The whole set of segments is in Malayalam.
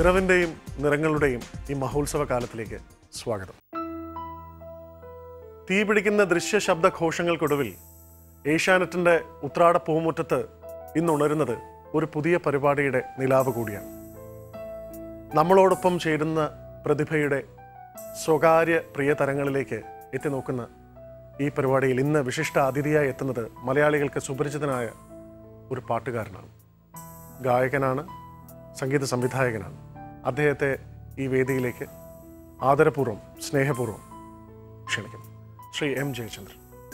നിറവിൻ്റെയും നിറങ്ങളുടെയും ഈ മഹോത്സവ കാലത്തിലേക്ക് സ്വാഗതം തീപിടിക്കുന്ന ദൃശ്യ ശബ്ദ ഘോഷങ്ങൾക്കൊടുവിൽ ഏഷ്യാനെറ്റിന്റെ ഉത്രാട പൂമുറ്റത്ത് ഇന്ന് ഉണരുന്നത് ഒരു പുതിയ പരിപാടിയുടെ നിലാവ് കൂടിയാണ് നമ്മളോടൊപ്പം ചേരുന്ന പ്രതിഭയുടെ സ്വകാര്യ പ്രിയതരങ്ങളിലേക്ക് എത്തി നോക്കുന്ന ഈ പരിപാടിയിൽ ഇന്ന് വിശിഷ്ട അതിഥിയായി എത്തുന്നത് മലയാളികൾക്ക് സുപരിചിതനായ ഒരു പാട്ടുകാരനാണ് ഗായകനാണ് സംഗീത സംവിധായകനാണ് അദ്ദേഹത്തെ ഈ വേദിയിലേക്ക് ആദരപൂർവ്വം സ്നേഹപൂർവ്വം ക്ഷണിക്കുന്നു ശ്രീ എം ജയചന്ദ്രൻ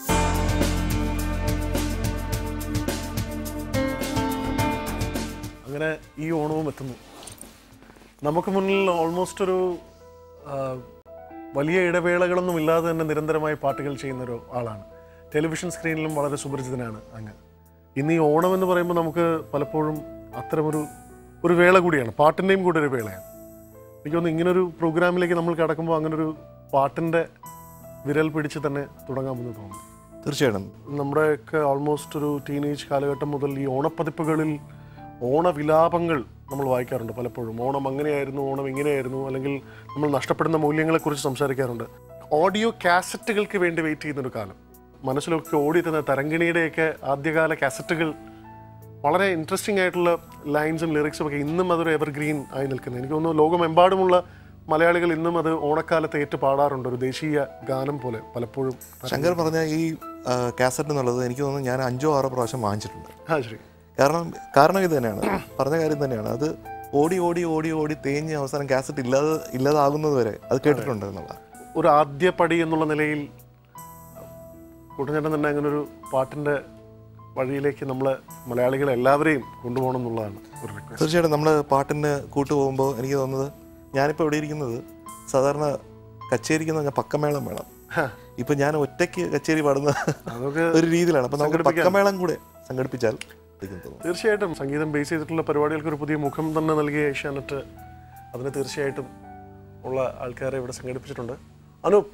അങ്ങനെ ഈ ഓണവും എത്തുന്നു നമുക്ക് മുന്നിൽ ഓൾമോസ്റ്റ് ഒരു ആ, വലിയ ഇടവേളകളൊന്നും ഇല്ലാതെ തന്നെ നിരന്തരമായി പാട്ടുകൾ ചെയ്യുന്ന ഒരു ആളാണ് ടെലിവിഷൻ സ്ക്രീനിലും വളരെ സുപരിചിതനാണ് അങ്ങ് ഇന്ന് ഈ ഓണം എന്ന് പറയുമ്പോൾ നമുക്ക് പലപ്പോഴും അത്തരമൊരു ഒരു വേള കൂടിയാണ് പാട്ടിൻ്റെയും കൂടെ ഒരു വേളയാണ് എനിക്ക് തോന്നുന്നു ഇങ്ങനൊരു പ്രോഗ്രാമിലേക്ക് നമ്മൾ കിടക്കുമ്പോൾ അങ്ങനൊരു പാട്ടിൻ്റെ വിരൽ പിടിച്ച് തന്നെ തുടങ്ങാമെന്ന് തോന്നുന്നു തീർച്ചയായിട്ടും നമ്മുടെയൊക്കെ ഓൾമോസ്റ്റ് ഒരു ടീനേജ് കാലഘട്ടം മുതൽ ഈ ഓണപ്പതിപ്പുകളിൽ ഓണവിലാപങ്ങൾ നമ്മൾ വായിക്കാറുണ്ട് പലപ്പോഴും ഓണം അങ്ങനെയായിരുന്നു ഓണം ഇങ്ങനെയായിരുന്നു അല്ലെങ്കിൽ നമ്മൾ നഷ്ടപ്പെടുന്ന മൂല്യങ്ങളെക്കുറിച്ച് സംസാരിക്കാറുണ്ട് ഓഡിയോ കാസറ്റുകൾക്ക് വേണ്ടി വെയിറ്റ് ചെയ്യുന്നൊരു കാലം മനസ്സിലൊക്കെ ഓടിയെത്തുന്ന തരങ്കിണിയുടെയൊക്കെ ആദ്യകാല കാസറ്റുകൾ വളരെ ഇൻട്രസ്റ്റിംഗ് ആയിട്ടുള്ള ലൈൻസും ലിറിക്സും ഒക്കെ ഇന്നും അതൊരു എവർഗ്രീൻ ആയി നിൽക്കുന്നത് എനിക്ക് തോന്നുന്നു ലോകമെമ്പാടുമുള്ള മലയാളികൾ ഇന്നും അത് ഓണക്കാലത്ത് ഏറ്റു പാടാറുണ്ട് ഒരു ദേശീയ ഗാനം പോലെ പലപ്പോഴും ശങ്കർ പറഞ്ഞ ഈ കാസറ്റ് എന്നുള്ളത് എനിക്ക് തോന്നുന്നു ഞാൻ അഞ്ചോ ആറോ പ്രാവശ്യം വാങ്ങിച്ചിട്ടുണ്ട് ആ ശരി കാരണം കാരണം ഇത് തന്നെയാണ് പറഞ്ഞ കാര്യം തന്നെയാണ് അത് ഓടി ഓടി ഓടി ഓടി തേഞ്ഞ് അവസാനം കാസറ്റ് ഇല്ലാതെ ഇല്ലാതാകുന്നത് വരെ അത് കേട്ടിട്ടുണ്ട് എന്നുള്ള ഒരു ആദ്യ പടി എന്നുള്ള നിലയിൽ കുട്ടഞ്ചേട്ടൻ തന്നെ അങ്ങനെ ഒരു പാട്ടിൻ്റെ വഴിയിലേക്ക് നമ്മളെ മലയാളികളെ എല്ലാവരെയും കൊണ്ടുപോകണം എന്നുള്ളതാണ് ഒരു റിക്വസ്റ്റ് തീർച്ചയായിട്ടും നമ്മൾ പാട്ടിന് കൂട്ടുപോകുമ്പോൾ എനിക്ക് തോന്നുന്നത് ഞാനിപ്പോൾ ഇവിടെ ഇരിക്കുന്നത് സാധാരണ കച്ചേരിക്ക് എന്ന് പറഞ്ഞാൽ പക്കമേളം വേണം ഇപ്പൊ ഞാൻ ഒറ്റയ്ക്ക് കച്ചേരി പാടുന്ന അതൊക്കെ ഒരു രീതിയിലാണ് അപ്പൊ നമുക്ക് പക്കമേളം കൂടെ സംഘടിപ്പിച്ചാൽ ഇരിക്കും തോന്നുന്നു തീർച്ചയായിട്ടും സംഗീതം ബേസ് ചെയ്തിട്ടുള്ള പരിപാടികൾക്ക് ഒരു പുതിയ മുഖം തന്നെ നൽകിയ ഏഷ്യാനെറ്റ് അതിന് തീർച്ചയായിട്ടും ഉള്ള ആൾക്കാരെ ഇവിടെ സംഘടിപ്പിച്ചിട്ടുണ്ട് അനൂപ്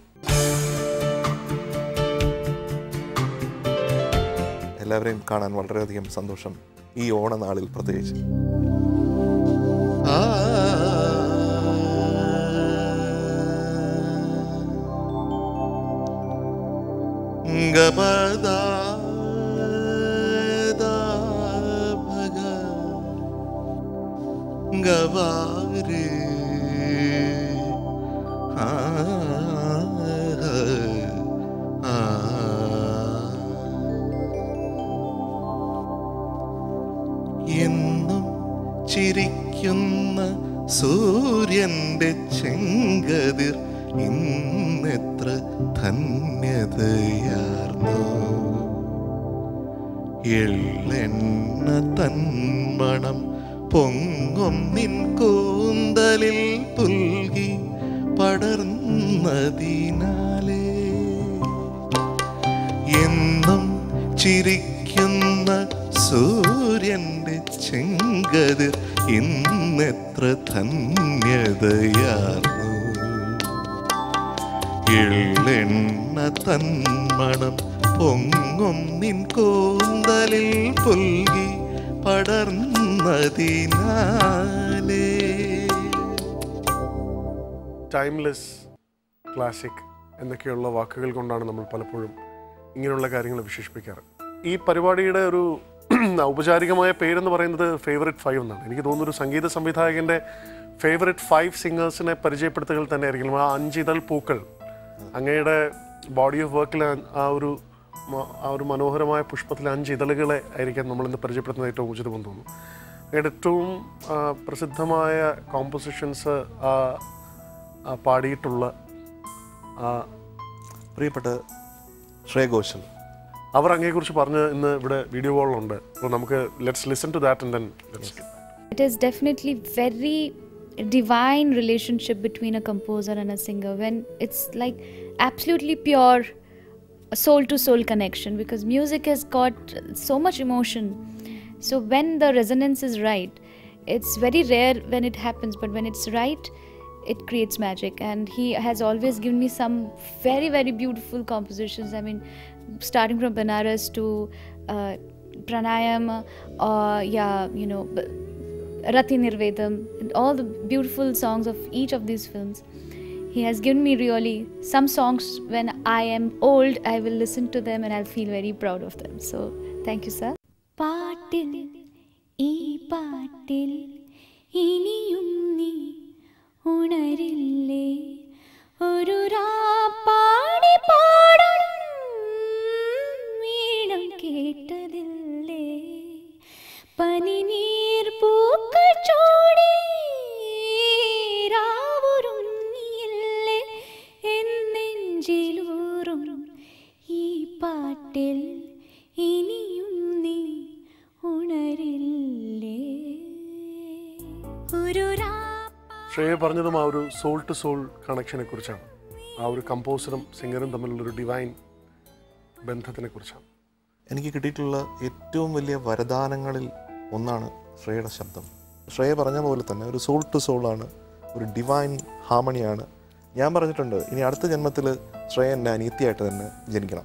എല്ലാവരെയും കാണാൻ വളരെയധികം സന്തോഷം ഈ ഓണനാളിൽ പ്രത്യേകിച്ച് ഗവാരേ ആ ആ എന്നും ചിരിക്കുന്ന സൂര്യന്റെ ചെങ്കതിർ ഇന്നെത്ര ധന്യതയാർന്നു എള്ളെണ്ണ തന്മണം പൊങ്ങും നിൻ കൂന്തലിൽ പുൽകി പടർന്നതിനാലേ എന്നും ചിരിക്കുന്ന സൂര്യന്റെ ചെങ്കതിർ ഇന്നെത്ര ധന്യതയാർന്നു എള്ളെണ്ണ തന്മണം പൊങ്ങും നിൻ കൂന്തലിൽ പുൽകി പടർന്നതിനാലേ ടൈംലെസ് ക്ലാസിക് എന്നൊക്കെയുള്ള വാക്കുകൾ കൊണ്ടാണ് നമ്മൾ പലപ്പോഴും ഇങ്ങനെയുള്ള കാര്യങ്ങൾ വിശേഷിപ്പിക്കാറ് ഈ പരിപാടിയുടെ ഒരു ഔപചാരികമായ പേരെന്ന് പറയുന്നത് ഫേവറേറ്റ് ഫൈവ് എന്നാണ് എനിക്ക് തോന്നുന്നു ഒരു സംഗീത സംവിധായകൻ്റെ ഫേവറേറ്റ് ഫൈവ് സിംഗേഴ്സിനെ പരിചയപ്പെടുത്തുകൾ തന്നെ ആയിരിക്കും ആ അഞ്ചിതൾ പൂക്കൾ അങ്ങയുടെ ബോഡി ഓഫ് വർക്കിൽ ആ ഒരു മ- ആ ഒരു മനോഹരമായ പുഷ്പത്തിലെ അഞ്ച് ഇതളുകളെ ആയിരിക്കാം നമ്മൾ ഇന്ന് പരിചയപ്പെടുത്തുന്നത് ഏറ്റവും ഉചിതമെന്ന് തോന്നുന്നു അങ്ങയുടെ ഏറ്റവും ആ, പ്രസിദ്ധമായ കോമ്പോസിഷൻസ് പാടിയിട്ടുള്ള ആ, പ്രിയപ്പെട്ട ശ്രേയ ഘോഷൽ അവർ അങ്ങയെക്കുറിച്ച് പറഞ്ഞ് ഇന്ന് ഇവിടെ വീഡിയോ കോളിലുണ്ട് അപ്പോൾ നമുക്ക് let's listen to that and then let's It is definitely very divine relationship between a composer and a singer when it's like absolutely pure soul to soul connection because music has got so much emotion so when the resonance is right it's very rare when it happens but when it's right it creates magic and he has always given me some very very beautiful compositions i mean starting from banaras to uh, pranayam or yeah you know b- Rati Nirvedam, and all the beautiful songs of each of these films. He has given me really some songs when I am old, I will listen to them and I'll feel very proud of them. So, thank you, sir. പാട്ടിൽ ഈ പാട്ടിൽ ഇനിയും നീ ഉണരില്ലേ ഒരു രാപ്പാടി പാടും വീണം കേട്ടതില്ലേ പനിനീർ പൂക്കൾ ചൂടി രാവുറുങ്ങിയില്ലേ എന്നെഞ്ചിലൂറും ഈ പാട്ടിൽ ഇനിയും നീ ഉണരില്ലേ ഒരു രാ ശ്രേയ പറഞ്ഞതും ആ ഒരു സോൾ ടു സോൾ കണക്ഷനെ കുറിച്ചാണ് ആ ഒരു കമ്പോസറും സിംഗറും തമ്മിലുള്ള ഒരു ഡിവൈൻ ബന്ധത്തിനെ കുറിച്ചാണ് എനിക്ക് കിട്ടിയിട്ടുള്ള ഏറ്റവും വലിയ വരദാനങ്ങളിൽ ഒന്നാണ് ശ്രേയയുടെ ശബ്ദം ശ്രേയ പറഞ്ഞ പോലെ തന്നെ ഒരു സോൾ ടു സോൾ ആണ് ഒരു ഡിവൈൻ ഹാർമണിയാണ് ഞാൻ പറഞ്ഞിട്ടുണ്ട് ഇനി അടുത്ത ജന്മത്തിൽ ശ്രേയ എൻ്റെ അനീത്തിയായിട്ട് തന്നെ ജനിക്കണം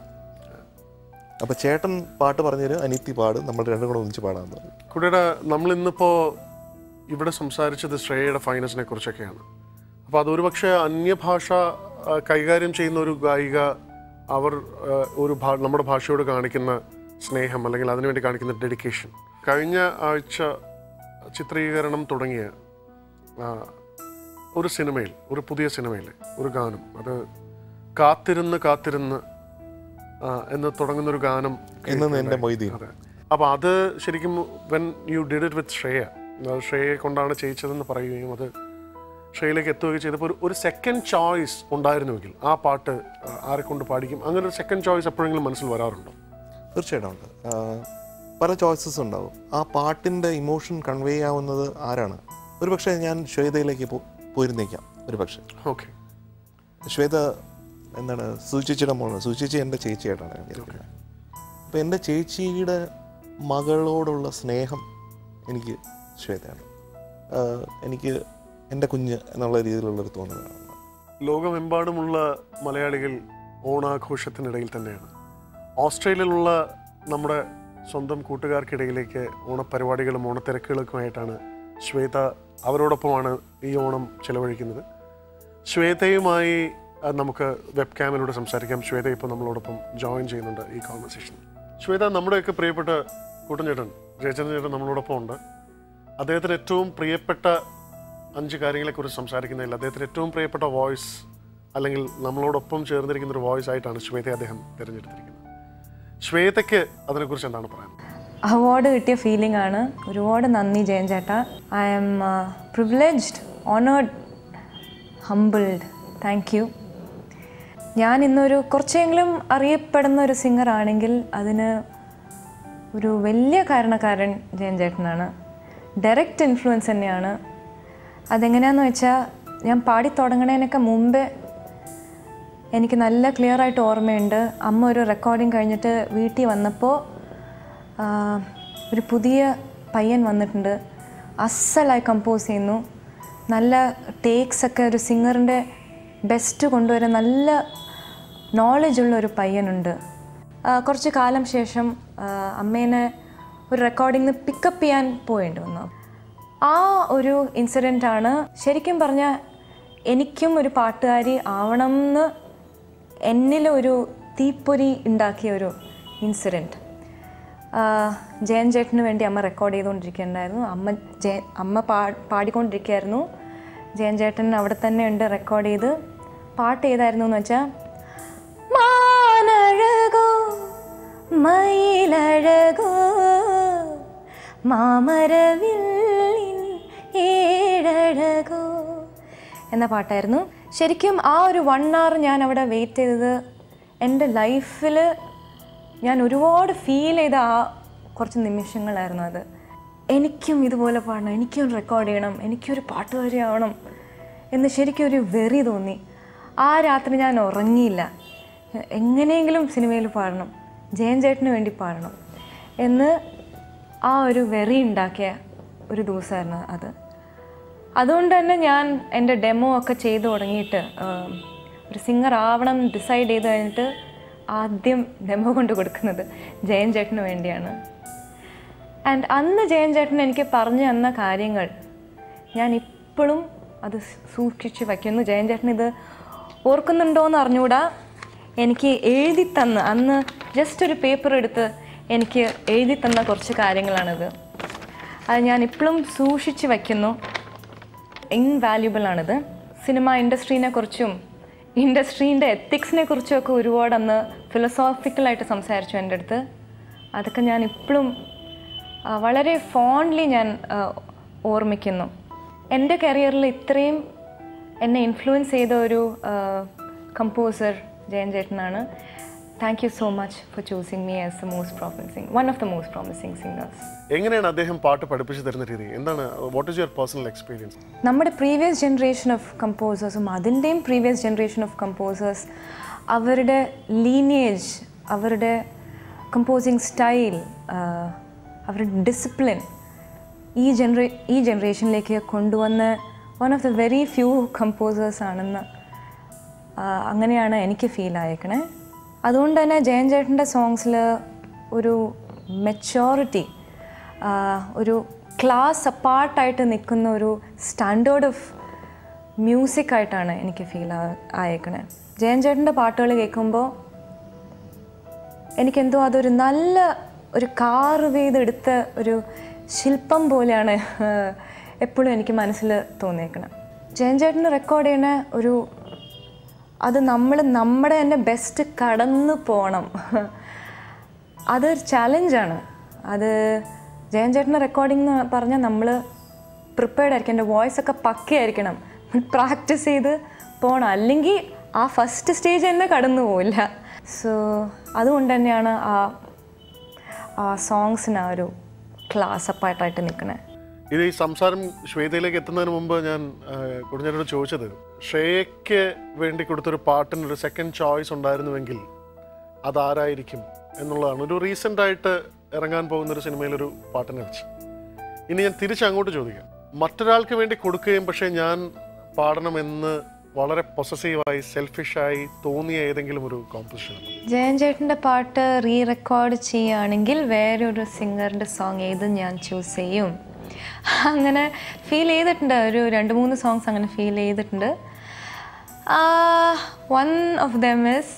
അപ്പോൾ ചേട്ടൻ പാട്ട് പറഞ്ഞൊരു അനീത്തി പാട് നമ്മൾ രണ്ടും കൂടെ ഒന്നിച്ച് പാടാമെന്ന് പറഞ്ഞു കുട്ടിയുടെ നമ്മൾ ഇന്നിപ്പോൾ ഇവിടെ സംസാരിച്ചത് ശ്രേയയുടെ ഫൈനസിനെ കുറിച്ചൊക്കെയാണ് അപ്പോൾ അതൊരു പക്ഷേ അന്യഭാഷ ആ, കൈകാര്യം ചെയ്യുന്ന ഒരു ഗായിക അവർ ആ, ഒരു ഭാ- നമ്മുടെ ഭാഷയോട് കാണിക്കുന്ന സ്നേഹം അല്ലെങ്കിൽ അതിനുവേണ്ടി കാണിക്കുന്ന ഡെഡിക്കേഷൻ കഴിഞ്ഞ ആഴ്ച ചിത്രീകരണം തുടങ്ങിയ ആ, ഒരു സിനിമയിൽ ഒരു പുതിയ സിനിമയിൽ ഒരു ഗാനം അത് കാത്തിരുന്ന് കാത്തിരുന്ന് ആ, എന്ന് തുടങ്ങുന്ന ഒരു ഗാനം ഇന്ന് എൻ്റെ മൊയ്തീൻ അതെ അപ്പോൾ അത് ശരിക്കും when you did it with Shreya അത് ശ്രേയയെ കൊണ്ടാണ് ചെയ്യിച്ചതെന്ന് പറയുകയും അത് ശ്രേയയിലേക്ക് എത്തുകയും ചെയ്തപ്പോൾ ഒരു ഒരു സെക്കൻഡ് ചോയ്സ് ഉണ്ടായിരുന്നുവെങ്കിൽ ആ പാട്ട് ആ, ആരെ കൊണ്ട് പാടിക്കും അങ്ങനെ ഒരു സെക്കൻഡ് ചോയ്സ് എപ്പോഴെങ്കിലും മനസ്സിൽ വരാറുണ്ടോ തീർച്ചയായിട്ടും ഉണ്ട് ആ, പല ചോയ്സസ് ഉണ്ടാവും ആ പാട്ടിൻ്റെ ഇമോഷൻ കൺവേ ചെയ്യാവുന്നത് ആരാണ് ഒരു പക്ഷേ ഞാൻ ശ്വേതയിലേക്ക് പോ പോയിരുന്നേക്കാം ഒരു പക്ഷേ ഓക്കെ ശ്വേത എന്താണ് സുചേച്ചിയുടെ മോളാണ് സുചേച്ചി എൻ്റെ ചേച്ചിയായിട്ടാണ് ഞാൻ വിചാരിക്കുന്നത് അപ്പോൾ എൻ്റെ ചേച്ചിയുടെ മകളോടുള്ള സ്നേഹം എനിക്ക് ശ്വേതയാണ് ആ, എനിക്ക് എൻ്റെ കുഞ്ഞ് എന്നുള്ള രീതിയിലുള്ളൊരു തോന്നലാണ് ലോകമെമ്പാടുമുള്ള മലയാളികൾ ഓണാഘോഷത്തിനിടയിൽ തന്നെയാണ് ഓസ്ട്രേലിയയിലുള്ള നമ്മുടെ സ്വന്തം കൂട്ടുകാർക്കിടയിലേക്ക് ഓണപ്പരിപാടികളും ഓണത്തിരക്കുകളൊക്കെയായിട്ടാണ് ശ്വേത അവരോടൊപ്പമാണ് ഈ ഓണം ചെലവഴിക്കുന്നത് ശ്വേതയുമായി ആ, നമുക്ക് വെബ് ക്യാമിലൂടെ സംസാരിക്കാം ശ്വേത ഇപ്പോൾ നമ്മളോടൊപ്പം ജോയിൻ ചെയ്യുന്നുണ്ട് ഈ കോൺവെർസേഷൻ ശ്വേത നമ്മുടെയൊക്കെ പ്രിയപ്പെട്ട കൂട്ടഞ്ചേട്ടൻ ജയചന്ദ്രൻ ചേട്ടൻ നമ്മളോടൊപ്പം ഉണ്ട് അദ്ദേഹത്തിന് ഏറ്റവും പ്രിയപ്പെട്ട അഞ്ച് കാര്യങ്ങളെക്കുറിച്ച് സംസാരിക്കുന്നതിൽ അദ്ദേഹത്തിന് ഏറ്റവും പ്രിയപ്പെട്ട വോയിസ് അല്ലെങ്കിൽ നമ്മളോടൊപ്പം ചേർന്നിരിക്കുന്ന ഒരു വോയിസ് ആയിട്ടാണ് ശ്വേതയെ അദ്ദേഹം തിരഞ്ഞെടുത്തിരിക്കുന്നത് ശ്വേതയ്ക്ക് അതിനെക്കുറിച്ച് എന്താണ് പറയാനുള്ളത് അവാർഡ് കിട്ടിയ ഫീലിംഗ് ആണ് ഒരുപാട് നന്ദി ജയൻ ചേട്ടാ I'm privileged honoured humbled thank you ഞാൻ ഇന്നൊരു കുറച്ചെങ്കിലും അറിയപ്പെടുന്ന ഒരു സിംഗർ ആണെങ്കിൽ അതിന് ഒരു വലിയ കാരണക്കാരൻ ജയൻ ചേട്ടനാണ് ഡയറക്റ്റ് ഇൻഫ്ലുവൻസ് തന്നെയാണ് അതെങ്ങനെയാന്ന് വെച്ചാൽ ഞാൻ പാടി തുടങ്ങണതിനൊക്കെ മുമ്പേ എനിക്ക് നല്ല ക്ലിയർ ആയിട്ട് ഓർമ്മയുണ്ട് അമ്മ ഒരു റെക്കോർഡിങ് കഴിഞ്ഞിട്ട് വീട്ടിൽ വന്നപ്പോൾ ആഹ്, ഒരു പുതിയ പയ്യൻ വന്നിട്ടുണ്ട് അസലായി കമ്പോസ് ചെയ്യുന്നു നല്ല ടേക്സ് ഒക്കെ ഒരു സിംഗറിൻ്റെ ബെസ്റ്റ് കൊണ്ടുവരാൻ നല്ല നോളജ് ഉള്ള ഒരു പയ്യനുണ്ട് ആഹ്, കുറച്ച് കാലം ശേഷം ആഹ്, അമ്മേനെ ഒരു റെക്കോർഡിങ്ങിന് പിക്കപ്പ് ചെയ്യാൻ പോയേണ്ടി വന്നു ആ ഒരു ഇൻസിഡൻ്റ് ആണ് ശരിക്കും പറഞ്ഞാൽ എനിക്കും ഒരു പാട്ടുകാരി ആവണം എന്ന് എന്നിൽ ഒരു തീപ്പൊരി ഉണ്ടാക്കിയ ഒരു ഇൻസിഡൻറ്റ് ജയൻ ചേട്ടന് വേണ്ടി അമ്മ റെക്കോർഡ് ചെയ്തുകൊണ്ടിരിക്കുകയുണ്ടായിരുന്നു അമ്മ ജയ അമ്മ പാ പാടിക്കൊണ്ടിരിക്കുകയായിരുന്നു ജയൻ ചേട്ടൻ അവിടെ തന്നെ ഉണ്ട് റെക്കോർഡ് ചെയ്ത് പാട്ട് ഏതായിരുന്നു എന്ന് വെച്ചാൽ മാനഴകോ മയിലഴകോ മാമരവില്ലിൻ ഏഴഴകോ എന്ന പാട്ടായിരുന്നു ശരിക്കും ആ ഒരു വൺ അവർ ഞാൻ അവിടെ വെയിറ്റ് ചെയ്തത് എൻ്റെ ലൈഫിൽ ഞാൻ ഒരുപാട് ഫീൽ ചെയ്ത ആ കുറച്ച് നിമിഷങ്ങളായിരുന്നു അത് എനിക്കും ഇതുപോലെ പാടണം എനിക്കും റെക്കോർഡ് ചെയ്യണം എനിക്കൊരു പാട്ടുകാരി ആവണം എന്ന് ശരിക്കും ഒരു വെറി തോന്നി ആ രാത്രി ഞാൻ ഉറങ്ങിയില്ല എങ്ങനെയെങ്കിലും സിനിമയിൽ പാടണം ജയൻ ചേട്ടന് വേണ്ടി പാടണം എന്ന് ആ ഒരു വെറി ഉണ്ടാക്കിയ ഒരു ദിവസമായിരുന്നു അത് അതുകൊണ്ട് തന്നെ ഞാൻ എൻ്റെ ഡെമോ ഒക്കെ ചെയ്തു തുടങ്ങിയിട്ട് ആം, ഒരു സിംഗർ ആവണം ഡിസൈഡ് ചെയ്ത് കഴിഞ്ഞിട്ട് ആദ്യം ഡെമോ കൊണ്ട് കൊടുക്കുന്നത് ജയൻ ചേട്ടന് വേണ്ടിയാണ് ആൻഡ് അന്ന് ജയൻ ചേട്ടൻ എനിക്ക് പറഞ്ഞു തന്ന കാര്യങ്ങൾ ഞാൻ ഇപ്പോഴും അത് സൂക്ഷിച്ച് വയ്ക്കുന്നു ജയൻ ചേട്ടൻ ഇത് ഓർക്കുന്നുണ്ടോ എന്ന് അറിഞ്ഞുകൂടാ എനിക്ക് എഴുതി തന്ന് അന്ന് ജസ്റ്റ് ഒരു പേപ്പർ എടുത്ത് എനിക്ക് എഴുതി തന്ന കുറച്ച് കാര്യങ്ങളാണിത് അത് ഞാൻ ഇപ്പോഴും സൂക്ഷിച്ച് വയ്ക്കുന്നു ഇൻവാല്യുബിൾ ആണിത് സിനിമ ഇൻഡസ്ട്രീനെ കുറിച്ചും ഇൻഡസ്ട്രീൻ്റെ എത്തിക്സിനെ കുറിച്ചും ഒക്കെ ഒരുപാട് അന്ന് ഫിലോസോഫിക്കലായിട്ട് സംസാരിച്ചു എൻ്റെ അടുത്ത് അതൊക്കെ ഞാൻ ഇപ്പോഴും ആ, വളരെ ഫോൺലി ഞാൻ ആ, ഓർമ്മിക്കുന്നു എൻ്റെ കരിയറിൽ ഇത്രയും എന്നെ ഇൻഫ്ലുവൻസ് ചെയ്ത ഒരു കമ്പോസർ ജയൻ ചേട്ടനാണ് thank you so much for choosing me as the most promising one of the most promising singers എങ്ങനെയാണ് അദ്ദേഹം പാട്ട് പഠിപ്പിച്ചു തരുന്ന രീതി എന്താണ് what is your personal experience നമ്മുടെ പ്രീവിയസ് ജനറേഷൻ ഓഫ് കമ്പോസേഴ്സും അതിൻ്റെയും പ്രീവിയസ് ജനറേഷൻ ഓഫ് കമ്പോസേഴ്സ് അവരുടെ ലീനിയേജ് അവരുടെ കമ്പോസിങ് സ്റ്റൈൽ അവരുടെ ഡിസിപ്ലിൻ ഈ ജനറേ ഈ ജനറേഷനിലേക്ക് കൊണ്ടുവന്ന one of the very few composers ആണെന്ന് ആ, അങ്ങനെയാണ് എനിക്ക് ഫീൽ ആയേക്കണേ അതുകൊണ്ട് തന്നെ ജയൻ ചേട്ടൻ്റെ സോങ്സിൽ ഒരു മെച്ചോറിറ്റി ഒരു ക്ലാസ് അപ്പാർട്ടായിട്ട് നിൽക്കുന്ന ഒരു സ്റ്റാൻഡേർഡ് ഓഫ് മ്യൂസിക് ആയിട്ടാണ് എനിക്ക് ഫീൽ ആയേക്കണേ ജയൻ ചേട്ടൻ്റെ പാട്ടുകൾ കേൾക്കുമ്പോൾ എനിക്കെന്തോ അതൊരു നല്ല ഒരു കാറ് ചെയ്തെടുത്ത ഒരു ശില്പം പോലെയാണ് എപ്പോഴും എനിക്ക് മനസ്സിൽ തോന്നിയേക്കണം ജയൻ ചേട്ടന് റെക്കോർഡ് ചെയ്യണ ഒരു അത് നമ്മൾ നമ്മുടെ തന്നെ ബെസ്റ്റ് കടന്നു പോകണം അതൊരു ചാലഞ്ചാണ് അത് ജയൻ ചേട്ടൻ്റെ റെക്കോർഡിംഗ് എന്ന് പറഞ്ഞാൽ നമ്മൾ പ്രിപ്പയർഡ് ആയിരിക്കണം എൻ്റെ വോയിസ് ഒക്കെ പക്കയായിരിക്കണം പ്രാക്ടീസ് ചെയ്ത് പോകണം അല്ലെങ്കിൽ ആ ഫസ്റ്റ് സ്റ്റേജ് തന്നെ കടന്നു പോവില്ല സോ അതുകൊണ്ട് തന്നെയാണ് ആ ആ സോങ്സിന് ആ ഒരു ക്ലാസ് അപ്പായിട്ടായിട്ട് നിൽക്കുന്നത് ഇത് ഈ സംസാരം ശ്വേതയിലേക്ക് എത്തുന്നതിന് മുമ്പ് ഞാൻ കുടിഞ്ഞാരോട് ചോദിച്ചത് ശ്രേയയ്ക്ക് വേണ്ടി കൊടുത്തൊരു പാട്ടിന് ഒരു സെക്കൻഡ് ചോയ്സ് ഉണ്ടായിരുന്നുവെങ്കിൽ അതാരായിരിക്കും എന്നുള്ളതാണ് ഒരു റീസെൻ്റ് ആയിട്ട് ഇറങ്ങാൻ പോകുന്ന ഒരു സിനിമയിലൊരു പാട്ടിനെ വെച്ച് ഇനി ഞാൻ തിരിച്ച് അങ്ങോട്ട് ചോദിക്കാം മറ്റൊരാൾക്ക് വേണ്ടി കൊടുക്കുകയും പക്ഷേ ഞാൻ പാടണമെന്ന് വളരെ പൊസസീവായി സെൽഫിഷായി തോന്നിയ ഏതെങ്കിലും ഒരു കോമ്പസിഷൻ ജയൻ ചേട്ടൻ്റെ പാട്ട് റീ റെക്കോർഡ് ചെയ്യുകയാണെങ്കിൽ വേറൊരു സിംഗറിൻ്റെ സോങ് ഏത് ഞാൻ ചൂസ് ചെയ്യും അങ്ങനെ ഫീൽ ചെയ്തിട്ടുണ്ട് ഒരു രണ്ട് മൂന്ന് സോങ്സ് അങ്ങനെ ഫീൽ ചെയ്തിട്ടുണ്ട് one of them is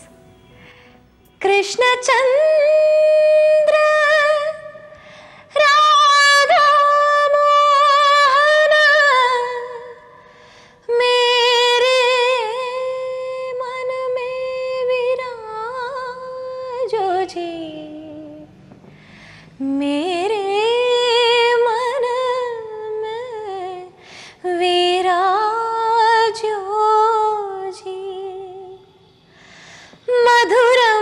Krishnachandra Radha मेरे मन में विराजो जी मेरे मन में विराजो जी मधुरं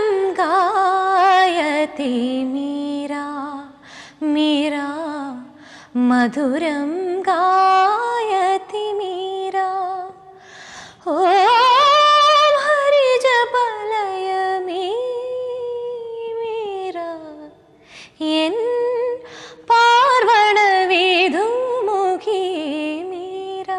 गायति मीरा मीरा मधुरं गायति मीरा ॐ हरिजपलय मी मीरा എൻ പാർവണ വേദുമുഖി Meera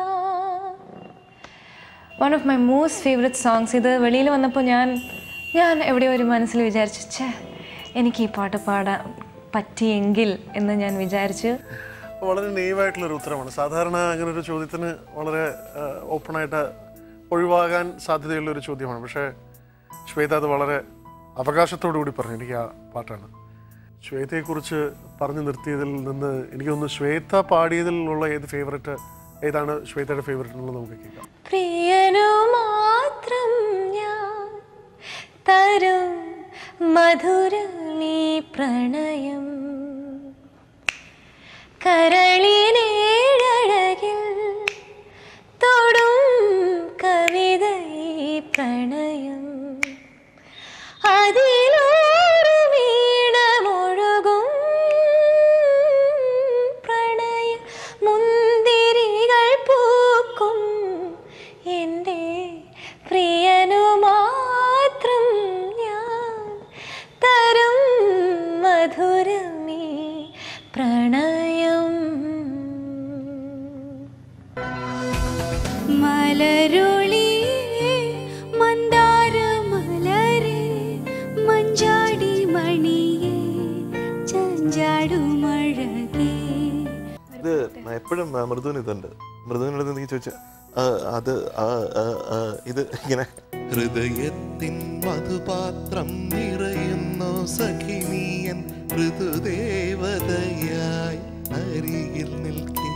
one of my most favourite songs ഇത് വെളിയിൽ വന്നപ്പോൾ ഞാൻ ഞാൻ എവിടെയോ ഒരു മനസ്സിൽ വിചാരിച്ചു ഛേ എനിക്ക് ഈ പാട്ട് പാടാൻ പറ്റിയെങ്കിൽ എന്ന് ഞാൻ വിചാരിച്ചു വളരെ നെയ്വായിട്ടുള്ളൊരു ഉത്തരമാണ് സാധാരണ അങ്ങനെ ഒരു ചോദ്യത്തിന് വളരെ ഓപ്പണായിട്ട് ഒഴിവാകാൻ സാധ്യതയുള്ള ഒരു ചോദ്യമാണ് പക്ഷേ ശ്വേത അത് വളരെ അവകാശത്തോടു കൂടി പറഞ്ഞു എനിക്ക് ആ പാട്ടാണ് ശ്വേതയെക്കുറിച്ച് പറഞ്ഞു നിർത്തിയതിൽ നിന്ന് എനിക്ക് തോന്നുന്നു ശ്വേത പാടിയതിലുള്ള ഏത് ഫേവററ്റ് ഏതാണ് ശ്വേതയുടെ ഫേവററ്റ് എന്നുള്ളത് നമുക്ക് കേൾക്കാം പ്രിയനു മാത്രം ഞാൻ തരും മധുരമീ പ്രണയം കരളിനേഴഴകിൽ തൊടും കവിത ഈ പ്രണയം അതിലൂടെ വീണമൊഴുകും പ്രണയ മുന്തിരികൾ പൂക്കും എൻ്റെ പ്രിയനു മാത്രം ഞാൻ തരും മധുരമീ പ്രണയം മലരൊളിയേ മന്ദാരമലരേ മഞ്ചാടി മണിയേ ചഞ്ചാടുമഴകേ എപ്പോഴും മൃദുവിന് ഇതുണ്ട് മൃദുവിനടുത്ത് നീ ചോദിച്ച അത് ആ, ആ, ആ, ഇത് ഇങ്ങനെ ഹൃദയത്തിൻ മധുപാത്രം നിറയുന്നു സഖിനിയൻ ഋതുദേവതയായി അരികിൽ നിൽക്കേ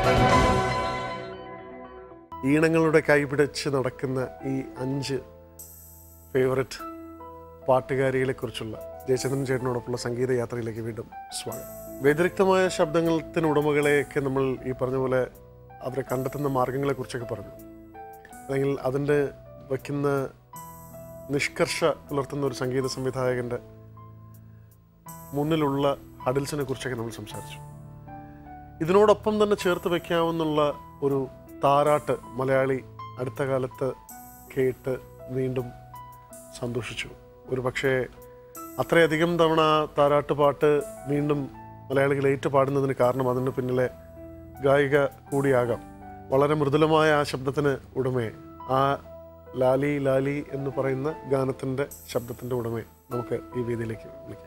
ഈണങ്ങളുടെ കൈപിടിച്ച് നടക്കുന്ന ഈ അഞ്ച് ഫേവററ്റ് പാട്ടുകാരികളെ കുറിച്ചുള്ള ജയചന്ദ്രൻ ചേട്ടനോടൊപ്പമുള്ള സംഗീത യാത്രയിലേക്ക് വീണ്ടും സ്വാഗതം വ്യതിരിക്തമായ ശബ്ദത്തിന് ഉടമകളെയൊക്കെ നമ്മൾ ഈ പറഞ്ഞ പോലെ അവരെ കണ്ടെത്തുന്ന മാർഗങ്ങളെ കുറിച്ചൊക്കെ പറഞ്ഞു അല്ലെങ്കിൽ അതിൻ്റെ വയ്ക്കുന്ന നിഷ്കർഷ പുലർത്തുന്ന ഒരു സംഗീത സംവിധായകൻ്റെ മുന്നിലുള്ള ഹഡിൽസിനെ കുറിച്ചൊക്കെ നമ്മൾ സംസാരിച്ചു ഇതിനോടൊപ്പം തന്നെ ചേർത്ത് വെക്കാവുന്നുള്ള ഒരു താരാട്ട് മലയാളി അടുത്ത കാലത്ത് കേട്ട് വീണ്ടും സന്തോഷിച്ചു ഒരു പക്ഷേ അത്രയധികം തവണ ആ താരാട്ട് പാട്ട് വീണ്ടും മലയാളികൾ ഏറ്റു പാടുന്നതിന് കാരണം അതിന് പിന്നിലെ ഗായിക കൂടിയാകാം വളരെ മൃദുലമായ ആ ശബ്ദത്തിന് ഉടമയെ ആ ലാലി ലാലി എന്ന് പറയുന്ന ഗാനത്തിൻ്റെ ശബ്ദത്തിൻ്റെ ഉടമയെ നമുക്ക് ഈ വേദിയിലേക്ക് വിളിക്കാം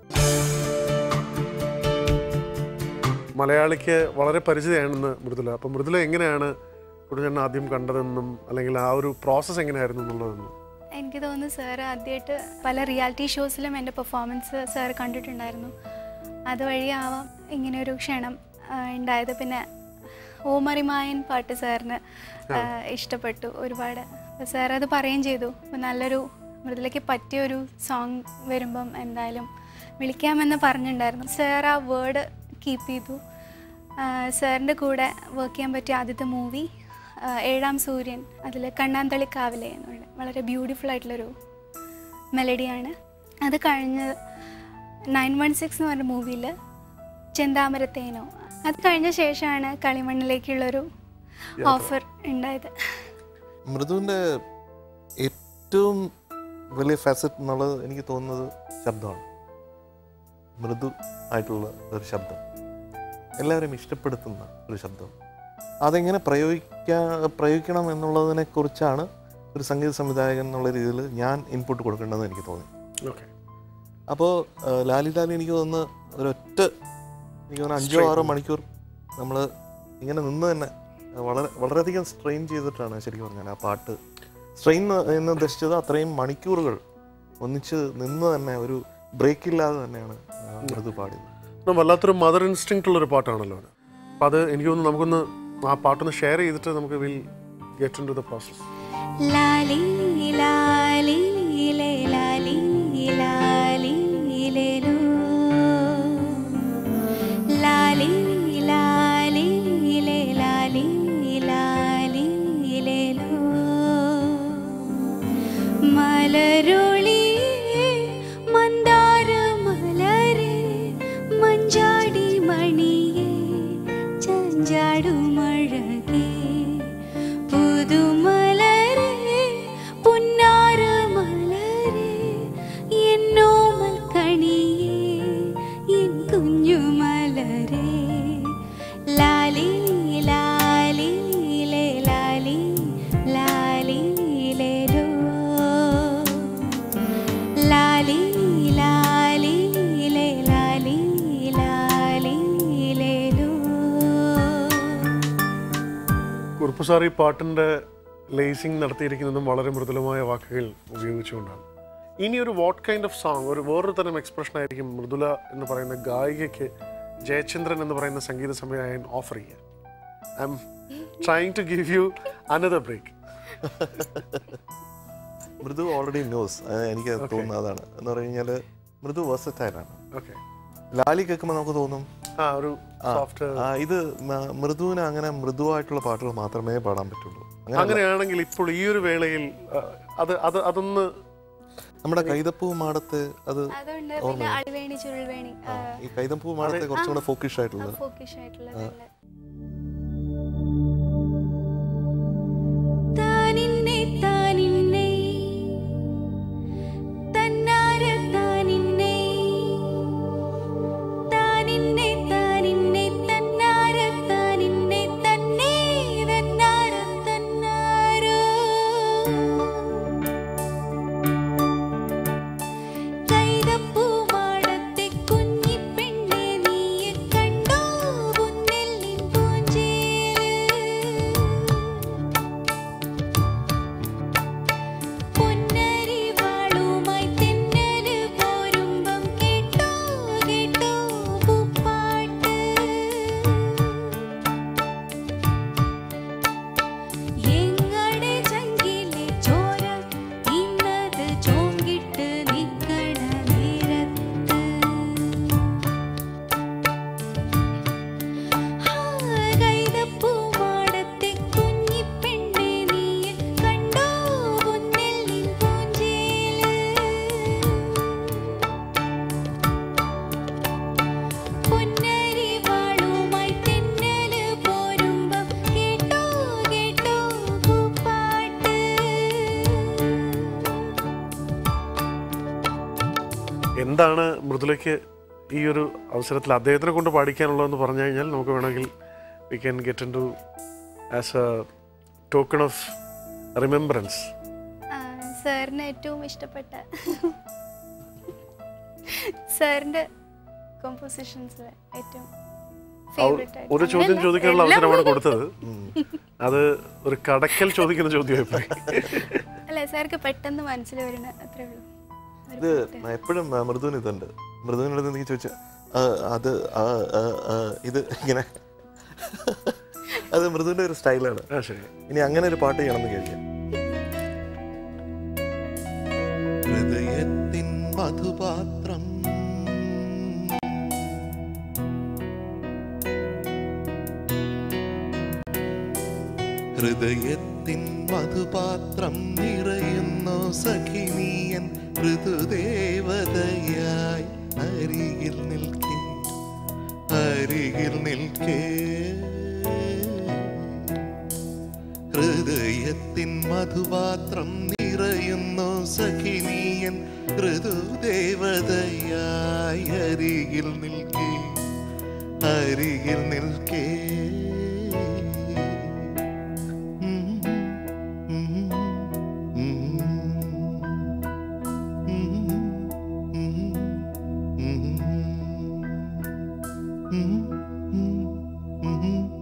മലയാളിക്ക് വളരെ പരിചിതമാണെന്ന് മൃദുല അപ്പം മൃദുല എങ്ങനെയാണ് കുടുംബൻ ആദ്യം കണ്ടതെന്നും അല്ലെങ്കിൽ ആ ഒരു പ്രോസസ്സ് എങ്ങനെയായിരുന്നു എന്നുള്ളതെന്നും എനിക്ക് തോന്നുന്നു സാർ ആദ്യമായിട്ട് പല റിയാലിറ്റി ഷോസിലും എൻ്റെ പെർഫോമൻസ് സാർ കണ്ടിട്ടുണ്ടായിരുന്നു അതുവഴിയാവാം ഇങ്ങനെ ഒരു ക്ഷണം ആ, ഉണ്ടായത് പിന്നെ ഓമറിമായൻ പാട്ട് സാറിന് ആ, ഇഷ്ടപ്പെട്ടു ഒരുപാട് അപ്പോൾ സാർ അത് പറയുകയും ചെയ്തു അപ്പോൾ നല്ലൊരു മൃദുലയ്ക്ക് പറ്റിയ ഒരു സോങ് വരുമ്പം എന്തായാലും വിളിക്കാമെന്ന് പറഞ്ഞിട്ടുണ്ടായിരുന്നു സാർ ആ വേർഡ് കീപ്പ് ചെയ്തു സാറിൻ്റെ കൂടെ വർക്ക് ചെയ്യാൻ പറ്റിയ ആദ്യത്തെ മൂവി ഏഴാം സൂര്യൻ അതിൽ കണ്ണാന്തളിക്കാവിലെ എന്നുള്ള വളരെ ബ്യൂട്ടിഫുൾ ആയിട്ടുള്ളൊരു മെലഡിയാണ് അത് കഴിഞ്ഞ് നയൻ വൺ സിക്സ് എന്ന് പറഞ്ഞ മൂവിയിൽ ചെന്താമരത്തേനോ അത് കഴിഞ്ഞ ശേഷമാണ് കളിമണ്ണിലേക്കുള്ളൊരു ഓഫർ ഉണ്ടായത് മൃദുവിൻ്റെ ഏറ്റവും വലിയ ഫാസറ്റ് എന്നുള്ളത് എനിക്ക് തോന്നുന്നത് ശബ്ദമാണ് മൃദു ആയിട്ടുള്ള ഒരു ശബ്ദം എല്ലാവരും ഇഷ്ടപ്പെടുത്തുന്ന ഒരു ശബ്ദം അതെങ്ങനെ പ്രയോഗിക്കാ പ്രയോഗിക്കണം എന്നുള്ളതിനെ കുറിച്ചാണ് ഒരു സംഗീത സംവിധായകൻ എന്നുള്ള രീതിയിൽ ഞാൻ ഇൻപുട്ട് കൊടുക്കേണ്ടതെന്ന് എനിക്ക് തോന്നി ഓക്കെ അപ്പോൾ ലാലി ലാലി എനിക്ക് തോന്നുന്നു ഒരൊറ്റ എനിക്ക് തോന്നുന്നു അഞ്ചോ ആറോ മണിക്കൂർ നമ്മൾ ഇങ്ങനെ നിന്ന് തന്നെ വളരെ വളരെയധികം സ്ട്രെയിൻ ചെയ്തിട്ടാണ് ശരിക്കും പറഞ്ഞാൽ ആ പാട്ട് സ്ട്രെയിൻ എന്ന് ഉദ്ദേശിച്ചത് അത്രയും മണിക്കൂറുകൾ ഒന്നിച്ച് നിന്ന് തന്നെ ഒരു ബ്രേക്ക് ഇല്ലാതെ തന്നെയാണ് ആ, മൃദു പാടിയത് അപ്പം വല്ലാത്തൊരു മദർ ഇൻസ്റ്റിങ് ഉള്ളൊരു പാട്ടാണല്ലോ അത് അപ്പം അത് എനിക്ക് തോന്നുന്നു നമുക്കൊന്ന് ആ പാട്ടൊന്ന് ഷെയർ ചെയ്തിട്ട് നമുക്ക് will get into the process ലാലി ലാലി ലേ ലാലി ലാലി ലേലോ ലാലി ലാലി ലേ ലാലി ലാലി ലേലോ മലരൊളി മന്ദാര മലരെ മഞ്ചാടി മണിയേ ചഞ്ചാടുമഴകേ പുതുമലരെ പുന്നാര മലരെ എന്നോമൽ കണിയേ എൻ കുഞ്ഞുമലരെ ലാലി ലാലി ലേ ലാലി ലാലി ലേലോ ലാലി ലാലി ലേ ലാലി ലാലി ലേലോ കുറുപ്പ് സാർ ഈ പാട്ടിൻ്റെ ലേസിംഗ് നടത്തിയിരിക്കുന്നതും വളരെ മൃദുലമായ വാക്കുകൾ ഉപയോഗിച്ചുകൊണ്ടാണ് ഇനി ഒരു വാട്ട് കൈൻഡ് ഓഫ് സോങ് ഒരു വേറൊരു തരം എക്സ്പ്രഷൻ ആയിരിക്കും മൃദുല എന്ന് പറയുന്ന ഗായികയ്ക്ക് ജയചന്ദ്രൻ എന്ന് പറയുന്ന സംഗീത സംവിധായകൻ ഓഫർ ചെയ്യുക I'm trying to give you another break മൃദു ഓൾറെഡി ന്യൂസ് എനിക്ക് തോന്നുന്നത് അതാണ് എന്ന് പറഞ്ഞു കഴിഞ്ഞാൽ മൃദു വേഴ്സറ്റൈലാണ് ഓക്കെ ലാലി കേൾക്കുമ്പോൾ നമുക്ക് തോന്നും ആ ഒരു സോഫ്റ്റ് ആ, ഇത് മ- മൃദുവിന് അങ്ങനെ മൃദുവായിട്ടുള്ള പാട്ടുകൾ മാത്രമേ പാടാൻ പറ്റുള്ളൂ അങ്ങനെ അങ്ങനെയാണെങ്കിൽ ഇപ്പോൾ ഈ ഒരു വേളയിൽ ആ, അത് അത് അതൊന്ന് നമ്മുടെ കൈതപ്പൂ മാടത്ത് അത് അതുണ്ട് പിന്നെ അളിവേണി ചുരുൾവേണി ഈ കൈതപ്പൂ മാടത്തെ കുറച്ചും കൂടെ ഫോക്കിഷ് ആയിട്ടുള്ളത് ഫോക്കിഷ് ആയിട്ടുള്ളതുണ്ട് താനിന്നെ താനിന്നെ തന്നാര താനിന്നെ താനിന്നെ താനിന്നെ തന്നാര താനിന്നെ തന്നെ തന്നാര തന്നാരോ കൈതപ്പൂമാടത്തെ കുഞ്ഞിപ്പെണ്ണെ നീയെ കണ്ടോ മുന്നിൽ എന്താണ് മൃദുലയ്ക്ക് ഈ ഒരു അവസരത്തിൽ അദ്ദേഹത്തിനെ കൊണ്ട് പാടിക്കാനുള്ളതെന്ന് പറഞ്ഞു കഴിഞ്ഞാൽ നമുക്ക് വേണമെങ്കിൽ we can get into as a token of remembrance സാറിന് ഏറ്റവും ഇഷ്ടപ്പെട്ട സാറിൻ്റെ കോമ്പോസിഷൻസ് ഏറ്റവും ഫേവറേറ്റ് ഒരു ചോദ്യം ചോദിക്കാനുള്ള അവസരമാണ് കൊടുത്തത് അത് ഒരു കടക്കൽ ചോദിക്കുന്ന ചോദ്യമായി പോയി അല്ല സാർക്ക് പെട്ടെന്ന് മനസ്സിൽ വരുന്ന അത്രേ ഉള്ളൂ ഒരു ഇത് പാട്ട്. എപ്പോഴും മൃദുവിന് ഇതുണ്ട് മൃദുവിൻ്റെ അടുത്ത് എനിക്ക് ചോദിച്ചാൽ അത് ആ, ആ, ആ, ഇത് ഇങ്ങനെ അത് മൃദുവിൻ്റെ ഒരു സ്റ്റൈലാണ് ആ ശരി ഇനി അങ്ങനെ ഒരു പാട്ട് ചെയ്യണമെന്ന് കഴിക്കാം ഹൃദയത്തിൻ മധുപാത്രം ഹൃദയത്തിൻ മധുപാത്രം നിറയുന്നു സഖിനിയൻ ഋതുദേവതയായി അരികിൽ നിൽക്കേ അരികിൽ നിൽക്കേ ഹൃദയത്തിൻ മധുപാത്രം നിറയുന്നു സഖിനിയൻ ഋതുദേവതയായി അരികിൽ നിൽക്കേ അരികിൽ നിൽക്കേ ഉം, ഉം, ഉം, ഉം, ഉം, ഉം, ഉം, ഉം,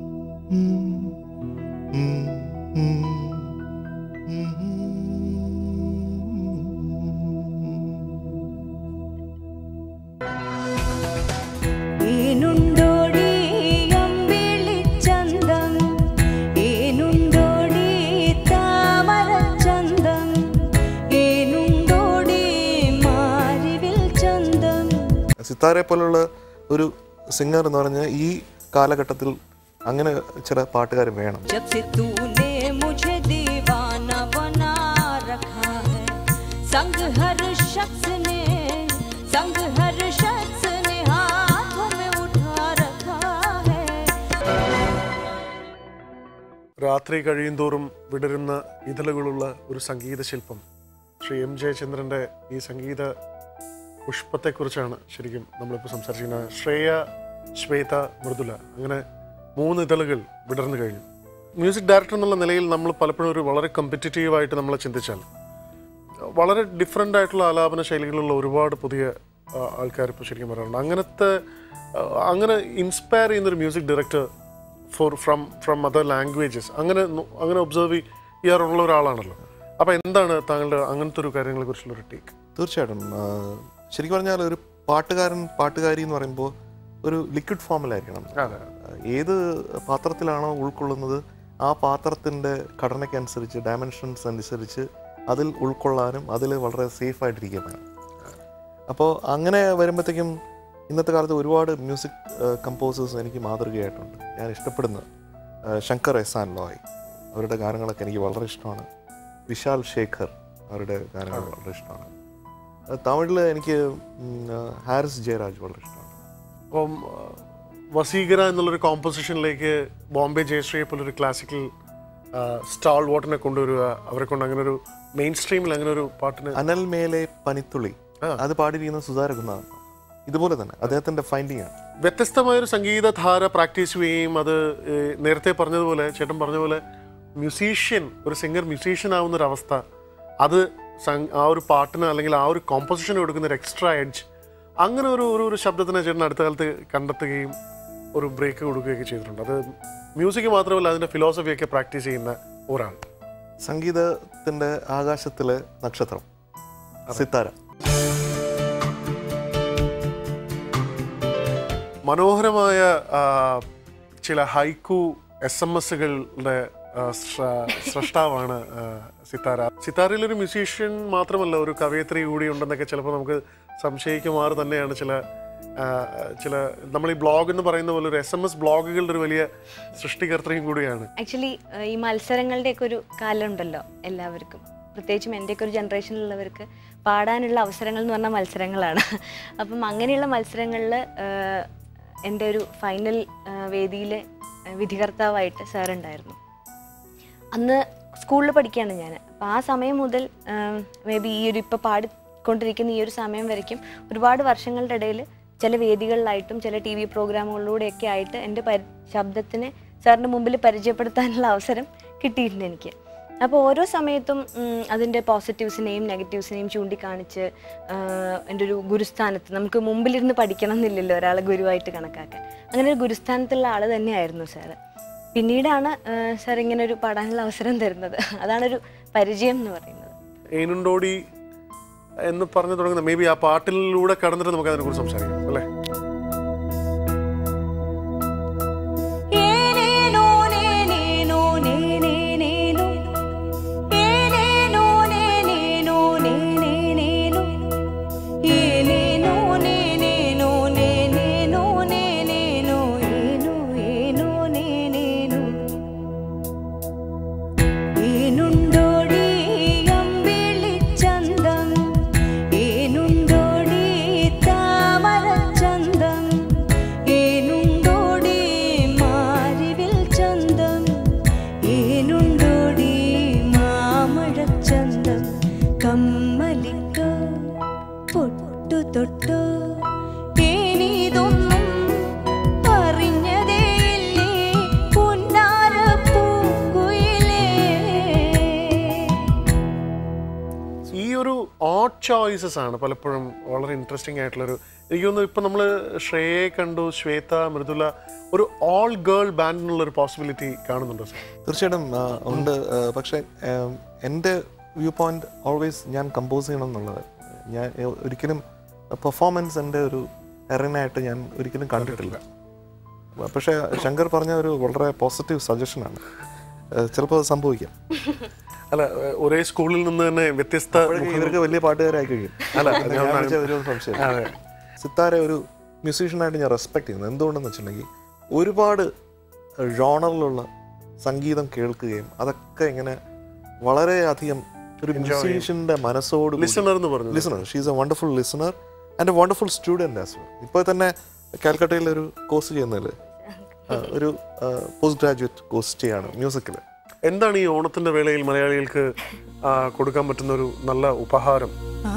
ഉം. ഏനുണ്ടോടി അമ്പിളിച്ചന്തം ഏനുണ്ടോടി താമരച്ചന്തം ഏനുണ്ടോടി മാരിവിൽ ചന്തം സിത്താരെ പോലുള്ള ഒരു സിംഗർ എന്ന് പറഞ്ഞാൽ ഈ കാലഘട്ടത്തിൽ അങ്ങനെ ചില പാട്ടുകാർ വേണം जब से तूने मुझे दीवाना बना रखा है संग हर शख्स ने संग हर शख्स ने हाथों में उठा रखा है രാത്രി കഴിയുന്തോറും വിടരുന്ന ഇതളുകളുള്ള ഒരു സംഗീത ശില്പം ശ്രീ എം ജയചന്ദ്രൻ്റെ ഈ സംഗീത പുഷ്പത്തെക്കുറിച്ചാണ് ശരിക്കും നമ്മളിപ്പോൾ സംസാരിച്ചിരിക്കുന്നത് ശ്രേയ ശ്വേത മൃദുല അങ്ങനെ മൂന്ന് ഇതളുകൾ വിടർന്നു കഴിഞ്ഞു മ്യൂസിക് ഡയറക്ടർ എന്നുള്ള നിലയിൽ നമ്മൾ പലപ്പോഴും ഒരു വളരെ കോമ്പറ്റീറ്റീവായിട്ട് നമ്മളെ ചിന്തിച്ചാൽ വളരെ ഡിഫറെൻ്റ് ആയിട്ടുള്ള ആലാപന ശൈലികളുള്ള ഒരുപാട് പുതിയ ആൾക്കാർ ഇപ്പോൾ ശരിക്കും പറയാറുണ്ട് അങ്ങനത്തെ ആ, അങ്ങനെ ഇൻസ്പയർ ചെയ്യുന്നൊരു music director for from from other languages അങ്ങനെ നോ- അങ്ങനെ ഒബ്സർവ് ചെയ്യാറുള്ള ഒരാളാണല്ലോ അപ്പോൾ എന്താണ് താങ്കളുടെ അങ്ങനത്തെ ഒരു കാര്യങ്ങളെ കുറിച്ചുള്ള ഒരു ടേക്ക് തീർച്ചയായിട്ടും ആ, ശരിക്കും പറഞ്ഞാൽ ഒരു പാട്ടുകാരൻ പാട്ടുകാരി എന്ന് പറയുമ്പോൾ ഒരു ലിക്വിഡ് ഫോമിലായിരിക്കണം അതെ ഏത് പാത്രത്തിലാണോ ഉൾക്കൊള്ളുന്നത് ആ പാത്രത്തിൻ്റെ ഘടനയ്ക്കനുസരിച്ച് ഡയമെൻഷൻസ് അനുസരിച്ച് അതിൽ ഉൾക്കൊള്ളാനും അതിൽ വളരെ സേഫ് ആയിട്ടിരിക്കാൻ വേണം അപ്പോൾ അങ്ങനെ വരുമ്പോഴത്തേക്കും ഇന്നത്തെ കാലത്ത് ഒരുപാട് മ്യൂസിക് കമ്പോസേഴ്സ് എനിക്ക് മാതൃകയായിട്ടുണ്ട് ഞാൻ ഇഷ്ടപ്പെടുന്ന ആ, ശങ്കർ എസാൻ ലോയ് അവരുടെ ഗാനങ്ങളൊക്കെ എനിക്ക് വളരെ ഇഷ്ടമാണ് വിശാൽ ശേഖർ അവരുടെ ഗാനങ്ങൾ വളരെ ഇഷ്ടമാണ് ആ, തമിഴിൽ എനിക്ക് ഉം, ആ, ഹാരിസ് ജയരാജ് വളരെ ഇഷ്ടമാണ് അപ്പം ആ, വസീകര എന്നുള്ളൊരു കോമ്പോസിഷനിലേക്ക് ബോംബെ ജയശ്രീയെ പോലൊരു ക്ലാസിക്കൽ സ്റ്റാൾ വാട്ടിനെ കൊണ്ടുവരിക അവരെ കൊണ്ട് അങ്ങനെ ഒരു മെയിൻ സ്ട്രീമിൽ അങ്ങനെ ഒരു പാട്ടിന് അനൽ മേലെ പനിത്തുളി ആ. അത് പാടിയിരിക്കുന്ന സുധാരകുന്നാണ് ഇതുപോലെ തന്നെ അദ്ദേഹത്തിന്റെ ഫൈൻഡിങ് ആണ് വ്യത്യസ്തമായൊരു സംഗീതധാര പ്രാക്ടീസ് ചെയ്യുകയും അത് ഏഹ്, നേരത്തെ പറഞ്ഞതുപോലെ ചേട്ടൻ പറഞ്ഞ പോലെ മ്യൂസീഷ്യൻ ഒരു സിംഗർ മ്യൂസീഷ്യൻ ആവുന്ന ഒരു അവസ്ഥ അത് സം- ആ ഒരു പാട്ടിന് അല്ലെങ്കിൽ ആ ഒരു കോമ്പോസിഷന് കൊടുക്കുന്ന ഒരു എക്സ്ട്രാ എഡ്ജ് അങ്ങനെ ഒരു ഒരു ഒരു ശബ്ദത്തിനെ ചേട്ടൻ അടുത്ത കാലത്ത് കണ്ടെത്തുകയും ഒരു ബ്രേക്ക് കൊടുക്കുകയൊക്കെ ചെയ്തിട്ടുണ്ട് അത് മ്യൂസിക് മാത്രമല്ല അതിൻ്റെ ഫിലോസഫിയൊക്കെ പ്രാക്ടീസ് ചെയ്യുന്ന ഒരാൾ സംഗീതത്തിന്റെ ആകാശത്തിലെ നക്ഷത്രം സിത്താര മനോഹരമായ ആ, ചില ഹൈക്കു എസ് എം എസുകളുടെ സ്രഷ്ടാവാണ് ആ, സിത്താര സിത്താരയിൽ ഒരു മ്യൂസീഷ്യൻ മാത്രമല്ല ഒരു കവയത്രി കൂടി ഉണ്ടെന്നൊക്കെ ചിലപ്പോൾ നമുക്ക് സംശയിക്കുമാറ് തന്നെയാണ് ചില ആ, ചില നമ്മൾ ഈ ബ്ലോഗ് എന്ന് പറയുന്ന പോലെ ഒരു എസ് എം എസ് ബ്ലോഗുകളുടെ ഒരു വലിയ സൃഷ്ടികർത്തയും കൂടിയാണ് ആക്ച്വലി ഈ മത്സരങ്ങളുടെയൊക്കെ ഒരു കാലമുണ്ടല്ലോ എല്ലാവർക്കും പ്രത്യേകിച്ചും എൻ്റെയൊക്കെ ഒരു ജനറേഷനിലുള്ളവർക്ക് പാടാനുള്ള അവസരങ്ങൾ എന്ന് പറഞ്ഞാൽ മത്സരങ്ങളാണ് അപ്പം അങ്ങനെയുള്ള മത്സരങ്ങളിൽ എൻ്റെ ഒരു ഫൈനൽ വേദിയിൽ വിധികർത്താവായിട്ട് സാർ ഉണ്ടായിരുന്നു അന്ന് സ്കൂളിൽ പഠിക്കുകയാണ് ഞാൻ അപ്പോൾ ആ സമയം മുതൽ മേ ബി ഈ ഒരു ഇപ്പോൾ പാടി കൊണ്ടിരിക്കുന്ന ഈ ഒരു സമയം വരയ്ക്കും ഒരുപാട് വർഷങ്ങളുടെ ഇടയിൽ ചില വേദികളിലായിട്ടും ചില ടി വി പ്രോഗ്രാമുകളിലൂടെയൊക്കെ ആയിട്ട് എൻ്റെ പരി ശബ്ദത്തിനെ സാറിൻ്റെ മുമ്പിൽ പരിചയപ്പെടുത്താനുള്ള അവസരം കിട്ടിയിട്ടുണ്ട് എനിക്ക് അപ്പോൾ ഓരോ സമയത്തും ഉം, അതിൻ്റെ പോസിറ്റീവ്സിനെയും നെഗറ്റീവ്സിനെയും ചൂണ്ടിക്കാണിച്ച് ആഹ്, എൻ്റെ ഒരു ഗുരുസ്ഥാനത്ത് നമുക്ക് മുമ്പിലിരുന്ന് പഠിക്കണം എന്നില്ലല്ലോ ഒരാളെ ഗുരുവായിട്ട് കണക്കാക്കാൻ അങ്ങനെ ഒരു ഗുരുസ്ഥാനത്തുള്ള ആൾ തന്നെയായിരുന്നു സാറ് പിന്നീടാണ് ആഹ്, സാർ ഇങ്ങനെ ഒരു പാടാനുള്ള അവസരം തരുന്നത് അതാണൊരു പരിചയം എന്ന് പറയുന്നത് ഏനുണ്ടോടി എന്ന് പറഞ്ഞു തുടങ്ങുന്ന മേ ബി ആ പാട്ടിലൂടെ കടന്നിട്ട് നമുക്ക് അതിനെക്കുറിച്ച് സംസാരിക്കാം അല്ലേ ഏനേനോ നേനേനോ നേനേനേനോ ഏനേനോ നേനേനോ നേനേനേനോ ഏനേനോ നേനേനോ നേനേനോ നേനേനോ ഏനോ ഏനോ നേനേനോ ഏനുണ്ടോടി അമ്പിളിച്ചന്തം ഏനുണ്ടോടി താമരച്ചന്തം ഏനുണ്ടോടി മാരിവിൽ ചന്തം ഏനുണ്ടോടി മാമഴച്ചന്തം കമ്മലിക്കോ പൊട്ടു തൊട്ടോ ഏനീതൊന്നും അറിഞ്ഞതേയില്ലേ പുന്നാര പൂക്കുയിലേ ഈ ഒരു ഓട്ട് ചോയ്സസ് ആണ് പലപ്പോഴും വളരെ ഇൻട്രസ്റ്റിംഗ് ആയിട്ടുള്ളൊരു എനിക്ക് തോന്നുന്നു ഇപ്പം നമ്മൾ ശ്രേയെ കണ്ടു ശ്വേത മൃദുല ഒരു ഓൾ ഗേൾ ബാൻഡിനുള്ള ഒരു പോസിബിലിറ്റി കാണുന്നുണ്ടോ സാർ തീർച്ചയായിട്ടും ആ, ഉണ്ട് ആ, പക്ഷേ ആം, എൻ്റെ വ്യൂ പോയിന്റ് ഓൾവേസ് ഞാൻ കമ്പോസ് ചെയ്യണം എന്നുള്ളത് ഞാൻ എ- ഒരിക്കലും പെർഫോമൻസ് എൻ്റെ ഒരു എറനായിട്ട് ഞാൻ ഒരിക്കലും കണ്ടിട്ടില്ല പക്ഷേ ശങ്കർ പറഞ്ഞ ഒരു വളരെ പോസിറ്റീവ് സജഷനാണ് ചിലപ്പോൾ അത് സംഭവിക്കാം അല്ല ഏഹ്, ഒരേ സ്കൂളിൽ നിന്ന് തന്നെ വ്യത്യസ്ത അപ്പോഴേക്കും ഇവർക്ക് വലിയ പാട്ടുകാരായി കഴിയും അല്ല, എന്ന് ഞാൻ വിളിച്ച ഒരു സംശയം അതെ. സിത്താരെ ഒരു മ്യൂസീഷ്യനായിട്ട് ഞാൻ റെസ്പെക്ട് ചെയ്യുന്നത് എന്തുകൊണ്ടെന്ന് വെച്ചിട്ടുണ്ടെങ്കിൽ ഒരുപാട് ജോണറിലുള്ള സംഗീതം കേൾക്കുകയും അതൊക്കെ ഇങ്ങനെ വളരെയധികം ഒരു മ്യൂസീഷ്യൻ്റെ മനസ്സോട് ലിസണർ എന്ന് പറഞ്ഞു listener she's a wonderful listener and a wonderful student as well ഇപ്പോൾ തന്നെ കാൽക്കട്ടയിൽ ഒരു കോഴ്സ് ചെയ്യുന്നതിൽ ഒരു പോസ്റ്റ് ഗ്രാജുവേറ്റ് കോഴ്സ് ചെയ്യാണ് മ്യൂസിക്കിൽ എന്താണ് ഈ ഓണത്തിന്റെ വേളയിൽ മലയാളികൾക്ക് ആ, കൊടുക്കാൻ പറ്റുന്ന ഒരു നല്ല ഉപഹാരം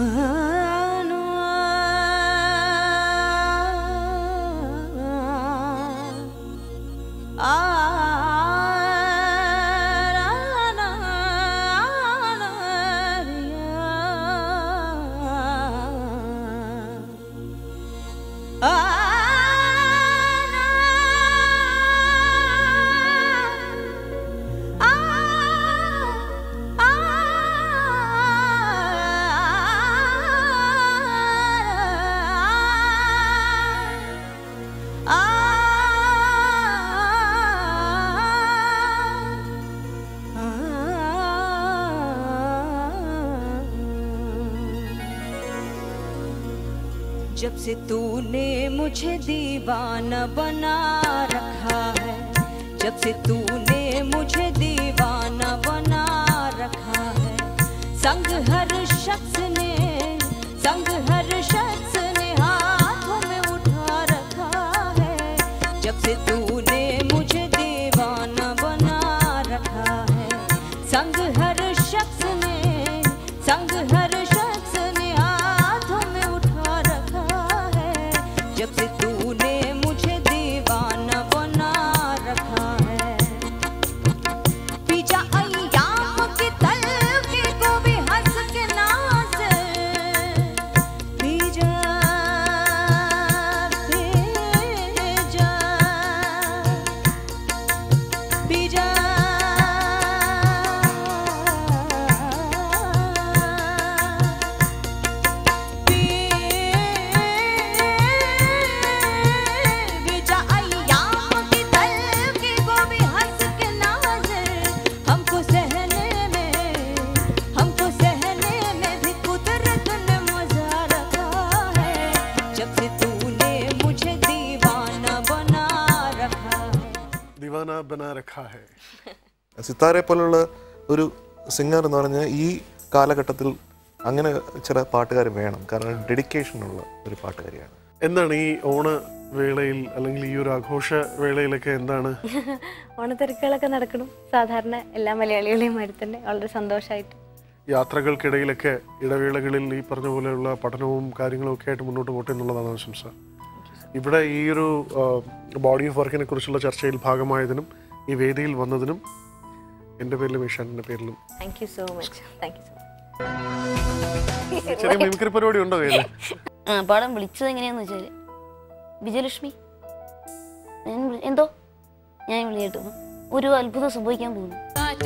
जब से तूने मुझे दीवाना बना रखा है जब से तूने मुझे दीवाना बना रखा है संग हर शख्स ने संग हर शख्स ने हाथों में उठा रखा है जब से तूने मुझे दीवाना बना रखा है संग हर शख्स ने संग हर शख्स ने हाथों में उठा रखा है जब से तूने मुझे दीवाना बना रखा है पीछा अय्याम की तलखी को भी हंस के नाज पीजा पीजा पीजा पीजा अय्याम की तलखी को भी हंस के नाज हमको सहने में हमको सहने में भी कुदरत ने मजा रखा है जब से तूने मुझे दीवाना बना रखा है ദിവാന ബനാ രഖാ ഹെ സിത്താരെ പോലുള്ള ഒരു സിംഗർ എന്ന് പറഞ്ഞാൽ ഈ കാലഘട്ടത്തിൽ അങ്ങനെ ചില പാട്ടുകാർ വേണം കാരണം ഡെഡിക്കേഷൻ ഉള്ള ഒരു പാട്ടുകാരിയാണ് എന്താണ് ഈ ഓണ വേളയിൽ അല്ലെങ്കിൽ ഈ ഒരു ആഘോഷ വേളയിലൊക്കെ എന്താണ് ഓണത്തിരക്കുകളൊക്കെ നടക്കണം സാധാരണ എല്ലാ മലയാളികളെയും മാതിരി തന്നെ വളരെ സന്തോഷമായിട്ട് യാത്രകൾക്കിടയിലൊക്കെ ഇടവേളകളിൽ ഈ പറഞ്ഞ പോലെയുള്ള പഠനവും കാര്യങ്ങളും ഒക്കെ ആയിട്ട് മുന്നോട്ട് പോട്ടെ എന്നുള്ളതാണ് ആശംസ ഇവിടെ ഈ ഒരു ബോഡി ഓഫ് വർക്കിനെ കുറിച്ചുള്ള ചർച്ചയിൽ ഭാഗമായതിനും ഈ വേദിയിൽ വന്നതിനും എൻ്റെ പേരിലും ഇഷാനിൻ്റെ പേരിലും thank you so much thank you so much ചെറിയ മിമിക്രി പരിപാടി ഉണ്ടോ കയ്യിൽ ആ പാടം വിളിച്ചത് എങ്ങനെയാന്ന് വെച്ചാല് വിജയലക്ഷ്മി ഞാൻ വിളി- എന്തോ ഞാൻ വിളിച്ചിട്ട് ഒരു അത്ഭുതം സംഭവിക്കാൻ പോകുന്നു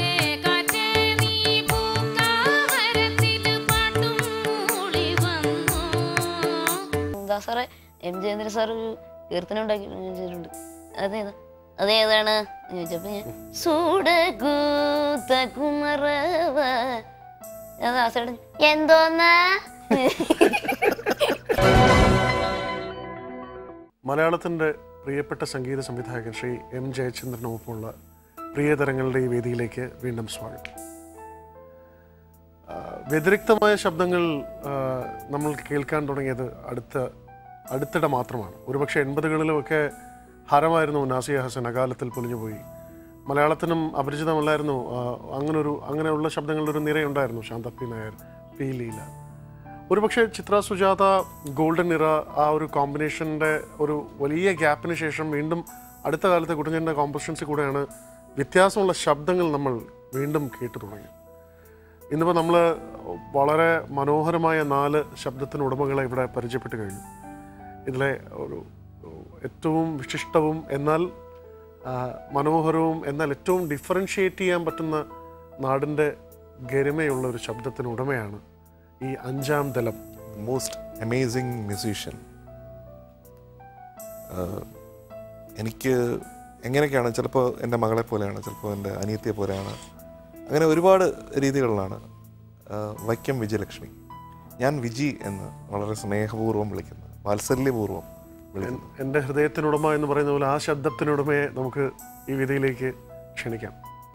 സാറേ എം ജയേന്ദ്ര സാർ ഒരു കീർത്തനം ഉണ്ടാക്കി ചെയ്തിട്ടുണ്ട് അതേതാ അതേതാണ് എന്ന് ചോദിച്ചപ്പോ ഞാൻ സൂടകൂത്ത കുമറവ അത് ആ സൈഡ് എന്തോന്നാ മലയാളത്തിൻ്റെ പ്രിയപ്പെട്ട സംഗീത സംവിധായകൻ ശ്രീ എം ജയചന്ദ്രനൊപ്പമുള്ള പ്രിയതരങ്ങളുടെ ഈ വേദിയിലേക്ക് വീണ്ടും സ്വാഗതം ആ, വ്യതിരിക്തമായ ശബ്ദങ്ങൾ ആ, നമ്മൾ കേൾക്കാൻ തുടങ്ങിയത് അടുത്ത അടുത്തിടെ മാത്രമാണ് ഒരുപക്ഷെ എൺപതുകളിലുമൊക്കെ ഹരമായിരുന്നു നാസിയ ഹസൻ അകാലത്തിൽ പൊലിഞ്ഞുപോയി മലയാളത്തിനും അപരിചിതമല്ലായിരുന്നു ആ, അങ്ങനൊരു അങ്ങനെയുള്ള ശബ്ദങ്ങളുടെ ഒരു നിരയുണ്ടായിരുന്നു ശാന്തപ്പി നായർ പി ലീല ഒരുപക്ഷെ ചിത്ര സുജാത ഗോൾഡൻ ഇറ ആ ഒരു കോമ്പിനേഷൻ്റെ ഒരു വലിയ ഗ്യാപ്പിന് ശേഷം വീണ്ടും അടുത്ത കാലത്തെ കുട്ടഞ്ചൻ്റെ കോമ്പോസിഷൻസിൽ കൂടെയാണ് വ്യത്യാസമുള്ള ശബ്ദങ്ങൾ നമ്മൾ വീണ്ടും കേട്ടു തുടങ്ങി ഇന്നിപ്പോൾ നമ്മൾ വളരെ മനോഹരമായ നാല് ശബ്ദത്തിന് ഉടമകളെ ഇവിടെ പരിചയപ്പെട്ട് കഴിഞ്ഞു ഇതിലെ ഒരു ഏറ്റവും വിശിഷ്ടവും എന്നാൽ ആ, മനോഹരവും എന്നാൽ ഏറ്റവും ഡിഫറൻഷിയേറ്റ് ചെയ്യാൻ പറ്റുന്ന നാടിൻ്റെ ഗരിമയുള്ള ഒരു ശബ്ദത്തിന് ഉടമയാണ് ഈ അഞ്ചാം ദലം മോസ്റ്റ് അമേസിങ് മ്യൂസീഷ്യൻ എനിക്ക് എങ്ങനെയൊക്കെയാണ് ചിലപ്പോൾ എൻ്റെ മകളെ പോലെയാണ് ചിലപ്പോൾ എൻ്റെ അനിയത്തിയെ പോലെയാണ് അങ്ങനെ ഒരുപാട് രീതികളിലാണ് ആ, വൈക്കം വിജയലക്ഷ്മി ഞാൻ വിജി എന്ന് വളരെ സ്നേഹപൂർവ്വം വിളിക്കുന്നു വാത്സല്യപൂർവ്വം വിളിക്കുന്നു എൻ്റെ ഹൃദയത്തിനുടമ എന്ന് പറയുന്ന പോലെ ആ ശബ്ദത്തിനുടമയെ നമുക്ക് ഈ വിധിയിലേക്ക് ക്ഷണിക്കാം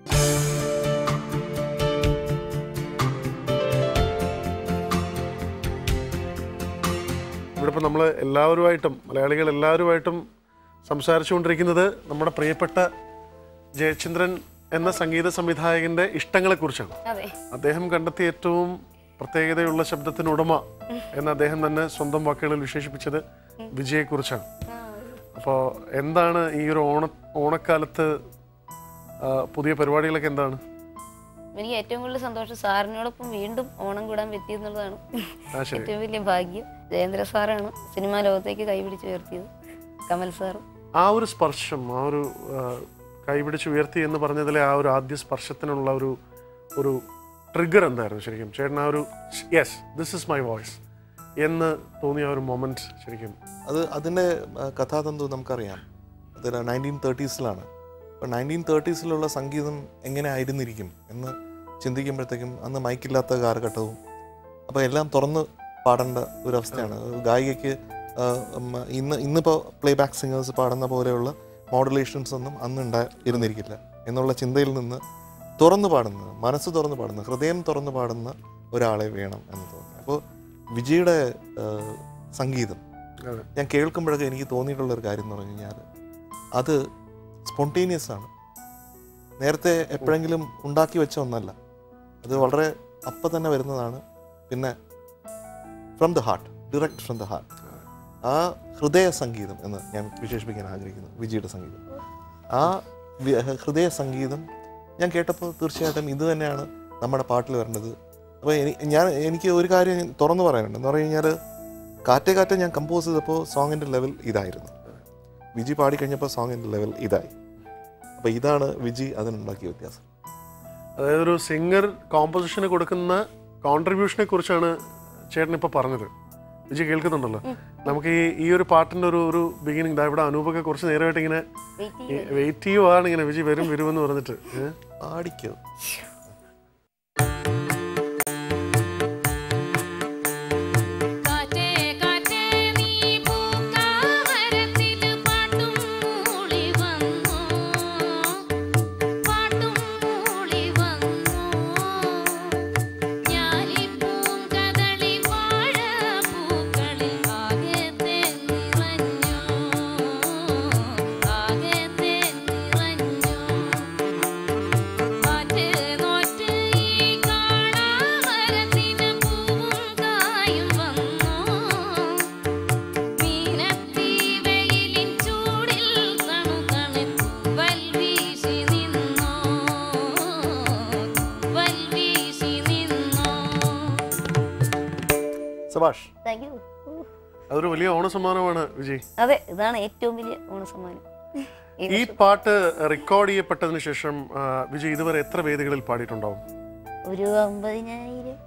ഇവിടെ ഇപ്പം നമ്മൾ എല്ലാവരുമായിട്ടും മലയാളികൾ എല്ലാവരുമായിട്ടും സംസാരിച്ചുകൊണ്ടിരിക്കുന്നത് നമ്മുടെ പ്രിയപ്പെട്ട ജയചന്ദ്രൻ എന്ന സംഗീത സംവിധായകന്റെ ഇഷ്ടങ്ങളെക്കുറിച്ചാണ് അതെ അദ്ദേഹം കണ്ടെത്തിയ ഏറ്റവും പ്രത്യേകതയുള്ള ശബ്ദത്തിനുടമ എന്ന് അദ്ദേഹം തന്നെ സ്വന്തം വാക്കുകളിൽ വിശേഷിപ്പിച്ചത് വിജയെക്കുറിച്ചാണ് അപ്പോൾ എന്താണ് ഈ ഒരു ഓണ ഓണക്കാലത്ത് ആ, പുതിയ പരിപാടികളൊക്കെ എന്താണ് എനിക്ക് ഏറ്റവും കൂടുതൽ സന്തോഷം സാറിനോടൊപ്പം വീണ്ടും ഓണം കൂടാൻ പറ്റിയെന്നുള്ളതാണ് ആ ശരി ഏറ്റവും വലിയ ഭാഗ്യം ജയേന്ദ്ര സാറാണ് സിനിമാ ലോകത്തേക്ക് കൈപിടിച്ച് ഉയർത്തിയത് കമൽ സാറും ആ ഒരു സ്പർശം ആ ഒരു ആ, കൈപിടിച്ച് ഉയർത്തി എന്ന് പറഞ്ഞതിലെ ആ ഒരു ആദ്യ സ്പർശത്തിനുള്ള ഒരു ഒരു ട്രിഗർ എന്തായിരുന്നു ശരിക്കും ചേട്ടൻ ആ ഒരു yes this is my voice എന്ന് തോന്നിയ ആ ഒരു മൊമെന്റ് ശരിക്കും അത് അതിൻ്റെ ആ, കഥാതന്തു നമുക്കറിയാം അത് നയൻറ്റീൻ തേർട്ടീസിലാണ് അപ്പോൾ നയൻറ്റീൻ തേർട്ടീസിലുള്ള സംഗീതം എങ്ങനെ ആയിരുന്നിരിക്കും എന്ന് ചിന്തിക്കുമ്പോഴത്തേക്കും അന്ന് മൈക്കില്ലാത്ത കാലഘട്ടവും അപ്പോൾ എല്ലാം തുറന്ന് പാടേണ്ട ഒരവസ്ഥയാണ് ഗായികയ്ക്ക് ആ, ഉം, ഇന്ന് ഇന്നിപ്പോൾ പ്ലേ ബാക്ക് സിംഗേഴ്സ് പാടുന്ന പോലെയുള്ള മോഡുലേഷൻസ് ഒന്നും അന്ന് ഉണ്ടായിരുന്നിരിക്കില്ല എന്നുള്ള ചിന്തയിൽ നിന്ന് തുറന്നു പാടുന്ന മനസ്സ് തുറന്ന് പാടുന്ന ഹൃദയം തുറന്ന് പാടുന്ന ഒരാളെ വേണം എന്ന് തോന്നി അപ്പോൾ വിജയുടെ ആ, സംഗീതം അതെ. ഞാൻ കേൾക്കുമ്പോഴൊക്കെ എനിക്ക് തോന്നിയിട്ടുള്ള ഒരു കാര്യം എന്ന് പറഞ്ഞു കഴിഞ്ഞാൽ അത് സ്പോണ്ടേനിയസ് ആണ് നേരത്തെ എപ്പോഴെങ്കിലും ഉണ്ടാക്കി വെച്ച ഒന്നല്ല അത് വളരെ അപ്പം തന്നെ വരുന്നതാണ് പിന്നെ from the heart direct from the heart ആ ഹൃദയ സംഗീതം എന്ന് ഞാൻ വിശേഷിപ്പിക്കാൻ ആഗ്രഹിക്കുന്നു വിജിയുടെ സംഗീതം ആ വി- ഹൃദയ സംഗീതം ഞാൻ കേട്ടപ്പോൾ തീർച്ചയായിട്ടും ഇത് തന്നെയാണ് നമ്മുടെ പാട്ടിൽ വരേണ്ടത് അപ്പോൾ എനി- ഞാൻ എനിക്ക് ഒരു കാര്യം ഞാൻ തുറന്നു പറയാനുണ്ട് എന്ന് പറഞ്ഞു കഴിഞ്ഞാൽ കാറ്റേ കാറ്റേ ഞാൻ കമ്പോസ് ചെയ്തപ്പോൾ സോങ്ങിൻ്റെ ലെവൽ ഇതായിരുന്നു വിജി പാടിക്കഴിഞ്ഞപ്പോൾ സോങ്ങിൻ്റെ ലെവൽ ഇതായി അപ്പോൾ ഇതാണ് വിജി അതിനുണ്ടാക്കിയ വ്യത്യാസം അതായത് ഒരു സിംഗർ കോമ്പോസിഷന് കൊടുക്കുന്ന കോൺട്രിബ്യൂഷനെ കുറിച്ചാണ് ചേട്ടൻ ഇപ്പോൾ പറഞ്ഞത് വിജയ് കേൾക്കുന്നുണ്ടല്ലോ നമുക്ക് ഈ ഈ ഒരു പാട്ടിന്റെ ഒരു ഒരു ബിഗിനിങ് ഇവിടെ അനൂപൊക്കെ കുറച്ച് നേരമായിട്ട് ഇങ്ങനെ വെയിറ്റ് ചെയ്യുവാണ് ഇങ്ങനെ വിജയ് വരും വരുമെന്ന് പറഞ്ഞിട്ട് ഏഹ് പാടിക്കോ കാറ്റേ കാറ്റേ നീ പൂക്കാമരത്തിൽ പാട്ടും മൂളി വന്നു പാട്ടും മൂളി വന്നു ഞാലിപ്പൂം കദളി വാഴപ്പൂക്കളിൽ ആകത്തെ നിറഞ്ഞു ആകത്തെ നിറഞ്ഞു കാറ്റ് നോറ്റ് ഈ കാ സബാഷ് താങ്ക് യു അതൊരു വലിയ ഓണസമ്മാനമാണ് വിജയ് അതെ ഇതാണ് ഏറ്റവും വലിയ ഓണസമ്മാനം ഈ ഈ പാട്ട് റെക്കോർഡ് ചെയ്യപ്പെട്ടതിന് ശേഷം ആ, വിജയ് ഇതുവരെ എത്ര വേദികളിൽ പാടിയിട്ടുണ്ടാവും ഒരു അമ്പതിനായിരം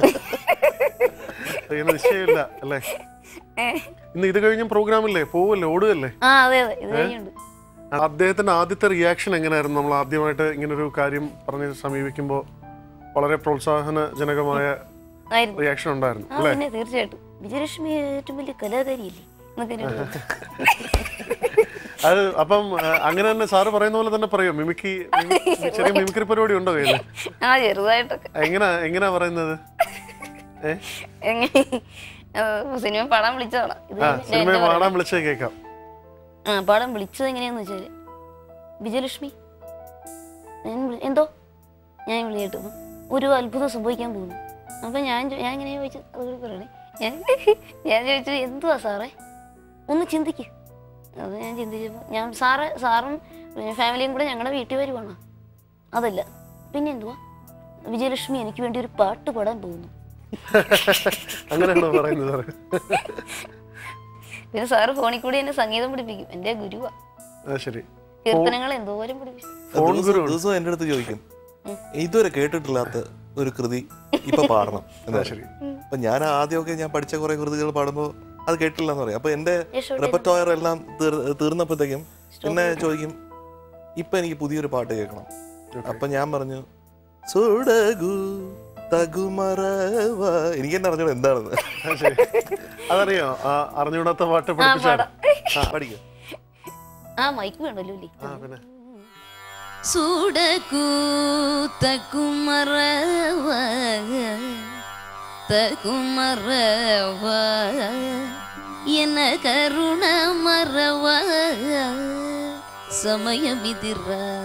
അതിന് നിശ്ചയമില്ല അല്ലേ ഇന്ന് ഇത് കഴിഞ്ഞും പ്രോഗ്രാമില്ലേ പോവല്ലേ ഓടുകല്ലേ ആ അതെ അതെ ഇത് കഴിഞ്ഞുണ്ട് അദ്ദേഹത്തിന്റെ ആദ്യത്തെ റിയാക്ഷൻ എങ്ങനെയായിരുന്നു നമ്മൾ ആദ്യമായിട്ട് ഇങ്ങനൊരു കാര്യം പറഞ്ഞ് സമീപിക്കുമ്പോൾ വളരെ പ്രോത്സാഹനജനകമായ ആയിരുന്നു റിയാക്ഷൻ ഉണ്ടായിരുന്നു ആ അല്ലേ പിന്നെ തീർച്ചയായിട്ടും വിജയലക്ഷ്മി ഏറ്റവും വലിയ കലാകാരിയല്ലേ എന്നൊക്കെ എന്നോട് പറഞ്ഞു. അത് അപ്പം ആ, അങ്ങനെ തന്നെ സാറ് പറയുന്ന പോലെ തന്നെ പറയോ മിമിക്കി മിമി- ചെറിയ മിമിക്രി പരിപാടി ഉണ്ടോ കയ്യില് ആ ചെറുതായിട്ടൊക്കെ എങ്ങനാ എങ്ങനാ പറയുന്നത് ഏ എങ്ങനെ ആ, സിനിമ പാടാൻ വിളിച്ചതാണ് ഇത് ആ എൻ്റെ സിനിമ പറയണേ. പാടാൻ വിളിച്ചേ കേൾക്കാം ആ പാടാൻ വിളിച്ചത് എങ്ങനെയാന്ന് വെച്ചാല് വിജയലക്ഷ്മി ഞാൻ വിളി- എന്തോ ഞാൻ വിളിയിട്ടു ഒരു അത്ഭുതം സംഭവിക്കാൻ പോകുന്നു അപ്പം ഞാൻ ചോ- ഞാൻ ഇങ്ങനെ ചോദിച്ചു അതുകൂടി പറയണേ ഞാൻ ഞാൻ ചോദിച്ചു എന്തുവാ സാറേ ഒന്ന് ചിന്തിക്ക് അത് ഞാൻ ചിന്തിച്ചപ്പോൾ ഞാൻ സാറ് സാറും പിന്നെ ഫാമിലിയും കൂടെ ഞങ്ങളുടെ വീട്ടിൽ വരുവാണ് അതല്ല പിന്നെ എന്തുവാ വിജയലക്ഷ്മി എനിക്ക് വേണ്ടി ഒരു പാട്ട് പാടാൻ പോകുന്നു അങ്ങനെയാണോ പറയുന്നത് സാറ് പിന്നെ സാറ് ഫോണിൽ കൂടി എന്നെ സംഗീതം പഠിപ്പിക്കും എൻ്റെ ഗുരുവാ ആ ശരി കീർത്തനങ്ങൾ എന്തോരം പഠിപ്പിച്ചു ഫോൺ ദിവസം- ഗുരു ദിവസവും എൻ്റെ അടുത്ത് ചോദിക്കും ഇതുവരെ കേട്ടിട്ടില്ലാത്ത ഒരു കൃതി ഇപ്പൊ പാടണം എന്താ ശരി. അപ്പൊ ഞാൻ ആദ്യമൊക്കെ ഞാൻ പഠിച്ച കുറെ കൃതികൾ പാടുമ്പോൾ അത് കേട്ടില്ല എന്ന് പറയും അപ്പൊ എന്റെ യശോദേ റെപ്പറ്റോയർ എല്ലാം തീർ- തീർന്നപ്പോഴത്തേക്കും പിന്നെ ചോദിക്കും ഇപ്പൊ എനിക്ക് പുതിയൊരു പാട്ട് കേൾക്കണം അപ്പൊ ഞാൻ പറഞ്ഞു സുടകു തകുമറവ എനിക്ക് തന്നെ അറിഞ്ഞോളൂ എന്താണെന്ന് ആ, ശരി അതറിയോ ആ അറിഞ്ഞുകൂടാത്ത പാട്ട് പഠിപ്പിച്ചാണ് ആ, പഠിക്കും ആ മൈക്ക് വേണമല്ലോ ഇല്ലേ ആ പിന്നെ സുടകു തകുമറവ തകുമറവ എന്ന കരുണ മറവ സമയമിതിറ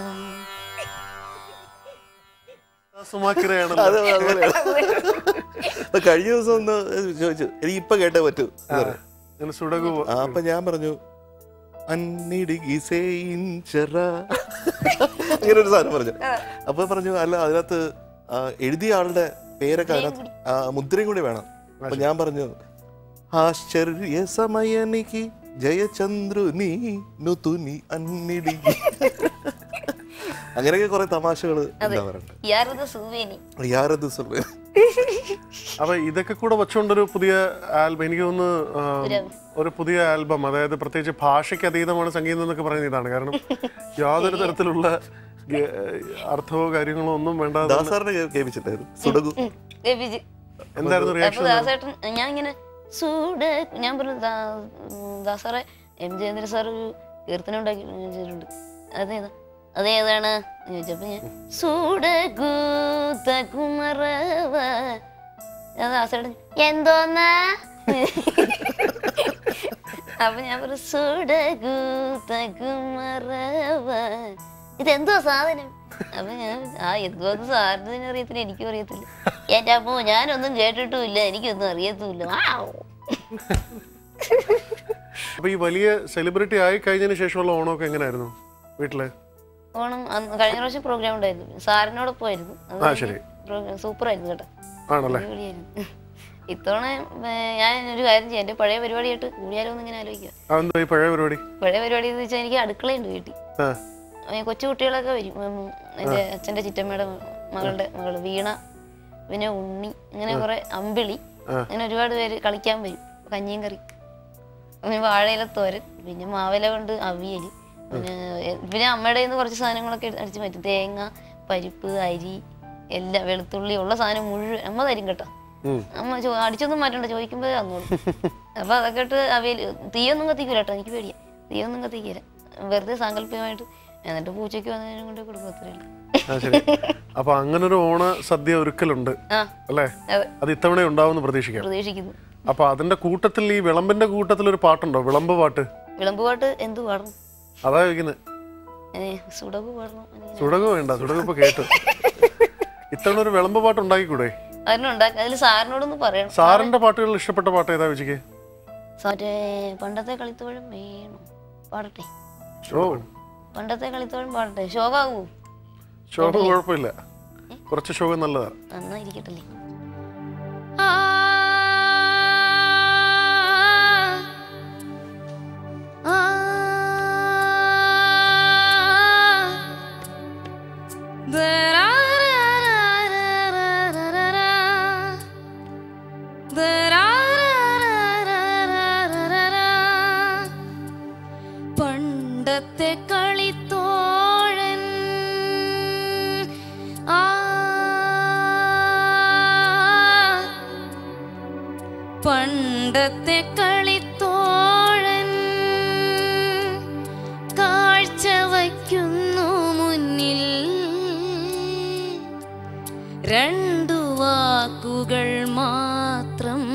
സുമാക്കിരയാണല്ലോ അത് അതുപോലെയാണ്. അപ്പൊ കഴിഞ്ഞ ദിവസം ഒന്ന് ചോദിച്ചു എനിക്ക് ഇപ്പൊ കേട്ടേ പറ്റൂ എന്ന് പറഞ്ഞു. അങ്ങനെ സുടകു ആ, അപ്പൊ ഞാൻ പറഞ്ഞു അന്നിടുകി സേയിൻചെറ. അങ്ങനെ ഒരു സാധനം പറഞ്ഞു അപ്പൊ പറഞ്ഞു അല്ല അതിനകത്ത് ആ, എഴുതിയ ആളുടെ പേരൊക്കെ അതിനകത്ത് ആ, മുദ്രയും കൂടി വേണം അപ്പൊ ഞാൻ പറഞ്ഞു ആശ്ചര്യ സമയനിക്ക് ജയചന്ദ്രുനി നുതുനി അന്നിടുകി അങ്ങനെയൊക്കെ കുറെ തമാശകൾ ഉണ്ടാവാറുണ്ട് യാരത സുവേനി യാരത് സൊല്ല് അപ്പൊ ഇതൊക്കെ കൂടെ വെച്ചുകൊണ്ടൊരു പുതിയ ആൽബം എനിക്ക് തോന്നുന്നു ആ, ഒരു പുതിയ ആൽബം അതായത് പ്രത്യേകിച്ച് ഭാഷയ്ക്ക് അതീതമാണ് സംഗീതം എന്നൊക്കെ പറയുന്ന ഇതാണ് കാരണം യാതൊരു തരത്തിലുള്ള ഗ- അർത്ഥമോ കാര്യങ്ങളോ ഒന്നും വേണ്ടാതെ തന്നെ- ദാസാറിനെ കേൾപ്പിച്ചിട്ടായിരുന്നു സുഡകു രവിജി എന്തായിരുന്നു അപ്പൊ റിയാക്ഷൻ ദാസേട്ടൻ ഞാൻ ഇങ്ങനെ സൂട ഞാൻ പറഞ്ഞു ദാ- ഉം, ദാസാറെ എം ജയേന്ദ്ര സാർ ഒരു കീർത്തനം ഉണ്ടാക്കി ചെയ്തിട്ടുണ്ട് അതേതാ അതേതാണ് എന്ന് ചോദിച്ചപ്പോ ഞാൻ സൂടകൂതകുമറവ ഞാൻ ദാസേട്ടൻ എന്തോന്നാ അപ്പൊ ഞാൻ പറഞ്ഞു സൂടകൂതകുമറവ ഇതെന്തോ സാധനം അപ്പൊ ഞാൻ ആ എന്തോ സാറിന് അറിയത്തില്ല എനിക്കും അറിയത്തില്ല എന്റെ അമ്മോ ഞാനൊന്നും കേട്ടിട്ടുമില്ല എനിക്കൊന്നും അറിയത്തുമില്ല വാവ്. അപ്പൊ ഈ വലിയ സെലിബ്രിറ്റി ആയി കഴിഞ്ഞതിന് ശേഷമുള്ള ഓണമൊക്കെ എങ്ങനെയായിരുന്നു വീട്ടില് ഓണം അന്ന് കഴിഞ്ഞ പ്രാവശ്യം പ്രോഗ്രാം ഉണ്ടായിരുന്നു സാറിനോടൊപ്പം ആയിരുന്നു ആ, ശരി. സൂപ്പർ ആയിരുന്നു കേട്ടോ ആണല്ലേ അടിപൊളിയായിരുന്നു ഇത്തവണ ഏ, ഞാൻ ഒരു കാര്യം ചെയ്യാം എന്റെ പഴയ പരിപാടിയായിട്ട് കൂടിയാലോ എന്ന് ഇങ്ങനെ ആലോചിക്കുക അതെന്താ ഈ പഴയ പരിപാടി പഴയ പരിപാടി എന്ന് വെച്ചാൽ എനിക്ക് അടുക്കളയുണ്ട് വീട്ടിൽ ആ ഏ, കൊച്ചു കുട്ടികളൊക്കെ വരും ഉം, എൻ്റെ അച്ഛൻ്റെ ചിറ്റമ്മയുടെ മ- മകളുടെ മകള് വീണ പിന്നെ ഉണ്ണി അങ്ങനെ കുറെ അമ്പിളി അങ്ങനെ ഒരുപാട് പേര് കളിക്കാൻ വരും കഞ്ഞിയും കറി പിന്നെ വാഴയില തോരൻ പിന്നെ മാവില കൊണ്ട് അവിയൽ പിന്നെ എ- പിന്നെ അമ്മയുടെ കയ്യിൽ നിന്ന് കുറച്ച് സാധനങ്ങളൊക്കെ എടുത്ത് അടിച്ച് മാറ്റും തേങ്ങ പരിപ്പ് അരി എല്ലാം വെളുത്തുള്ളി ഉള്ള സാധനം മുഴുവൻ അമ്മ തരും കേട്ടോ ഉം. അമ്മ ചോ- അടിച്ചൊന്നും മാറ്റണ്ട ചോദിക്കുമ്പോൾ തന്നോളൂ അപ്പൊ അതൊക്കെ ഇട്ട് അവിയൽ തീയൊന്നും കത്തിക്കൂല കേട്ടോ എനിക്ക് പേടിയാ തീയൊന്നും കത്തിക്കൂല വെറുതെ സാങ്കല്പികമായിട്ട് എന്നിട്ട് പൂച്ചയ്ക്ക് വന്നതിനും കൊണ്ട് കൊടുക്കും അത്രയുള്ളൂ ആ ശരി അപ്പൊ അങ്ങനൊരു ഓണ സദ്യ ഒരുക്കലുണ്ട് ആ അല്ലേ അതെ അത് ഇത്തവണ ഉണ്ടാവുമെന്ന് പ്രതീക്ഷിക്കാം പ്രതീക്ഷിക്കുന്നു അപ്പൊ അതിന്റെ കൂട്ടത്തിൽ ഈ വിളമ്പിന്റെ കൂട്ടത്തിൽ ഒരു പാട്ടുണ്ടോ വിളമ്പ് പാട്ട് വിളമ്പുപാട്ട് എന്ത് പാടണം അതാ ചോദിക്കുന്നത് ഏ, സുഡകു പാടണം എനിക്ക് സുടകു വേണ്ട സുടകു ഇപ്പൊ കേട്ടു ഇത്തവണ ഒരു വിളമ്പ് പാട്ട് ഉണ്ടാക്കിക്കൂടെ അതിനുണ്ടാക്കി അതിൽ സാറിനോടൊന്ന് പറയണം സാറിന്റെ പാട്ടുകളിൽ ഇഷ്ടപ്പെട്ട പാട്ട് ഏതാ വിജയ്ക്ക് മറ്റേ പണ്ടത്തെ കളിത്തോഴം വേണം പാടട്ടെ ഓ പണ്ടത്തെ കളിത്തോഴം പാടട്ടെ ശോകാവൂ ശോഭ കുഴപ്പമില്ല കുറച്ച് ശോഭ നല്ലതാ നന്നായിരിക്കട്ടല്ലേ ആ പണ്ടത്തെ കളിത്തോഴൻ കാഴ്ച വയ്ക്കുന്നു മുന്നിൽ രണ്ടു വാക്കുകൾ മാത്രം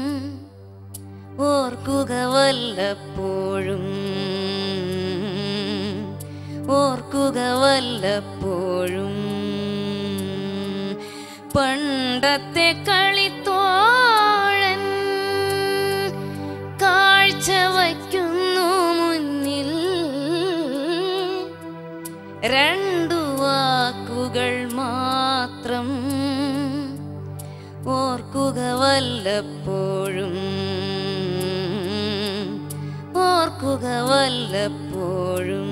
ഓർക്കുക വല്ലപ്പോഴും ഓർക്കുക വല്ലപ്പോഴും പണ്ടത്തെ കളിത്തോഴൻ കാഴ്ച വയ്ക്കുന്നു മുന്നിൽ രണ്ടു വാക്കുകൾ മാത്രം ഓർക്കുക വല്ലപ്പോഴും ഓർക്കുക വല്ലപ്പോഴും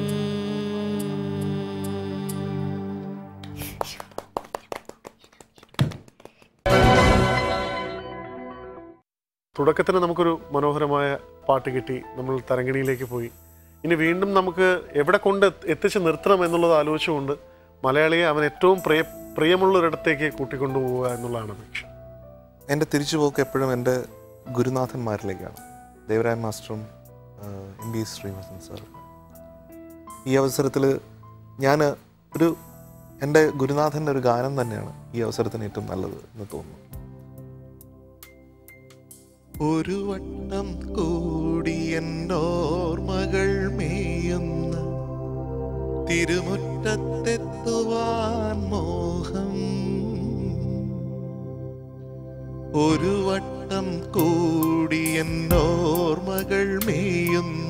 തുടക്കത്തിന് നമുക്കൊരു മനോഹരമായ പാട്ട് കിട്ടി നമ്മൾ തരങ്കിണിയിലേക്ക് പോയി ഇനി വീണ്ടും നമുക്ക് എവിടെ കൊണ്ട് എത്തിച്ച് നിർത്തണം എന്നുള്ളത് ആലോചിച്ചുകൊണ്ട് മലയാളിയെ അവൻ ഏറ്റവും പ്രിയ പ്രിയമുള്ളൊരിടത്തേക്ക് കൂട്ടിക്കൊണ്ടുപോവുക എന്നുള്ളതാണ് അപേക്ഷ എൻ്റെ തിരിച്ചുപോക്ക് എപ്പോഴും എൻ്റെ ഗുരുനാഥന്മാരിലേക്കാണ് ദേവരായ മാസ്റ്ററും എം ബി ശ്രീനിവാസൻ സാറും ഈ അവസരത്തിൽ ഞാൻ ഒരു എൻ്റെ ഗുരുനാഥൻ്റെ ഒരു ഗാനം തന്നെയാണ് ഈ അവസരത്തിന് ഏറ്റവും നല്ലത് എന്ന് തോന്നുന്നു ഒരു വട്ടം കൂടി എന്നോർമകൾ മേയുന്ന തിരുമുറ്റത്തെത്തുവാൻ മോഹം ഒരു വട്ടം കൂടി എന്നോർമകൾ മേയുന്ന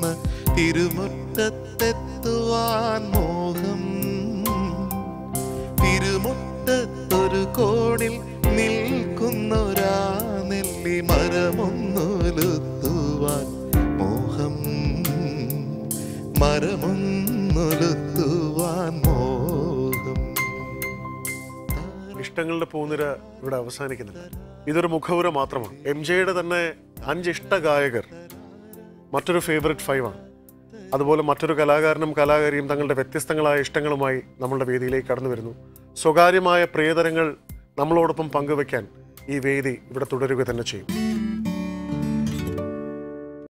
തിരുമുറ്റത്തെത്തുവാൻ മോഹം തിരുമുറ്റത്തൊരു കോണിൽ നിൽക്കുന്നൊരാ നെല്ലി മരമൊന്നുലുത്തുവാൻ മോഹം മരമൊന്നുലുത്തുവാൻ മോഹം ഇഷ്ടങ്ങളുടെ പൂനിര ഇവിടെ അവസാനിക്കുന്നില്ല ഇതൊരു മുഖവുര മാത്രമാണ് എം ജെയുടെ തന്നെ അഞ്ച് ഇഷ്ട ഗായകർ മറ്റൊരു ഫേവററ്റ് ഫൈവ് ആണ് അതുപോലെ മറ്റൊരു കലാകാരനും കലാകാരിയും തങ്ങളുടെ വ്യത്യസ്തങ്ങളായ ഇഷ്ടങ്ങളുമായി നമ്മളുടെ വേദിയിലേക്ക് കടന്നു വരുന്നു സ്വകാര്യമായ പ്രിയതരങ്ങൾ നമ്മളോടൊപ്പം പങ്കുവെക്കാൻ ഈ വേദി ഇവിടെ തുടരുക തന്നെ ചെയ്യും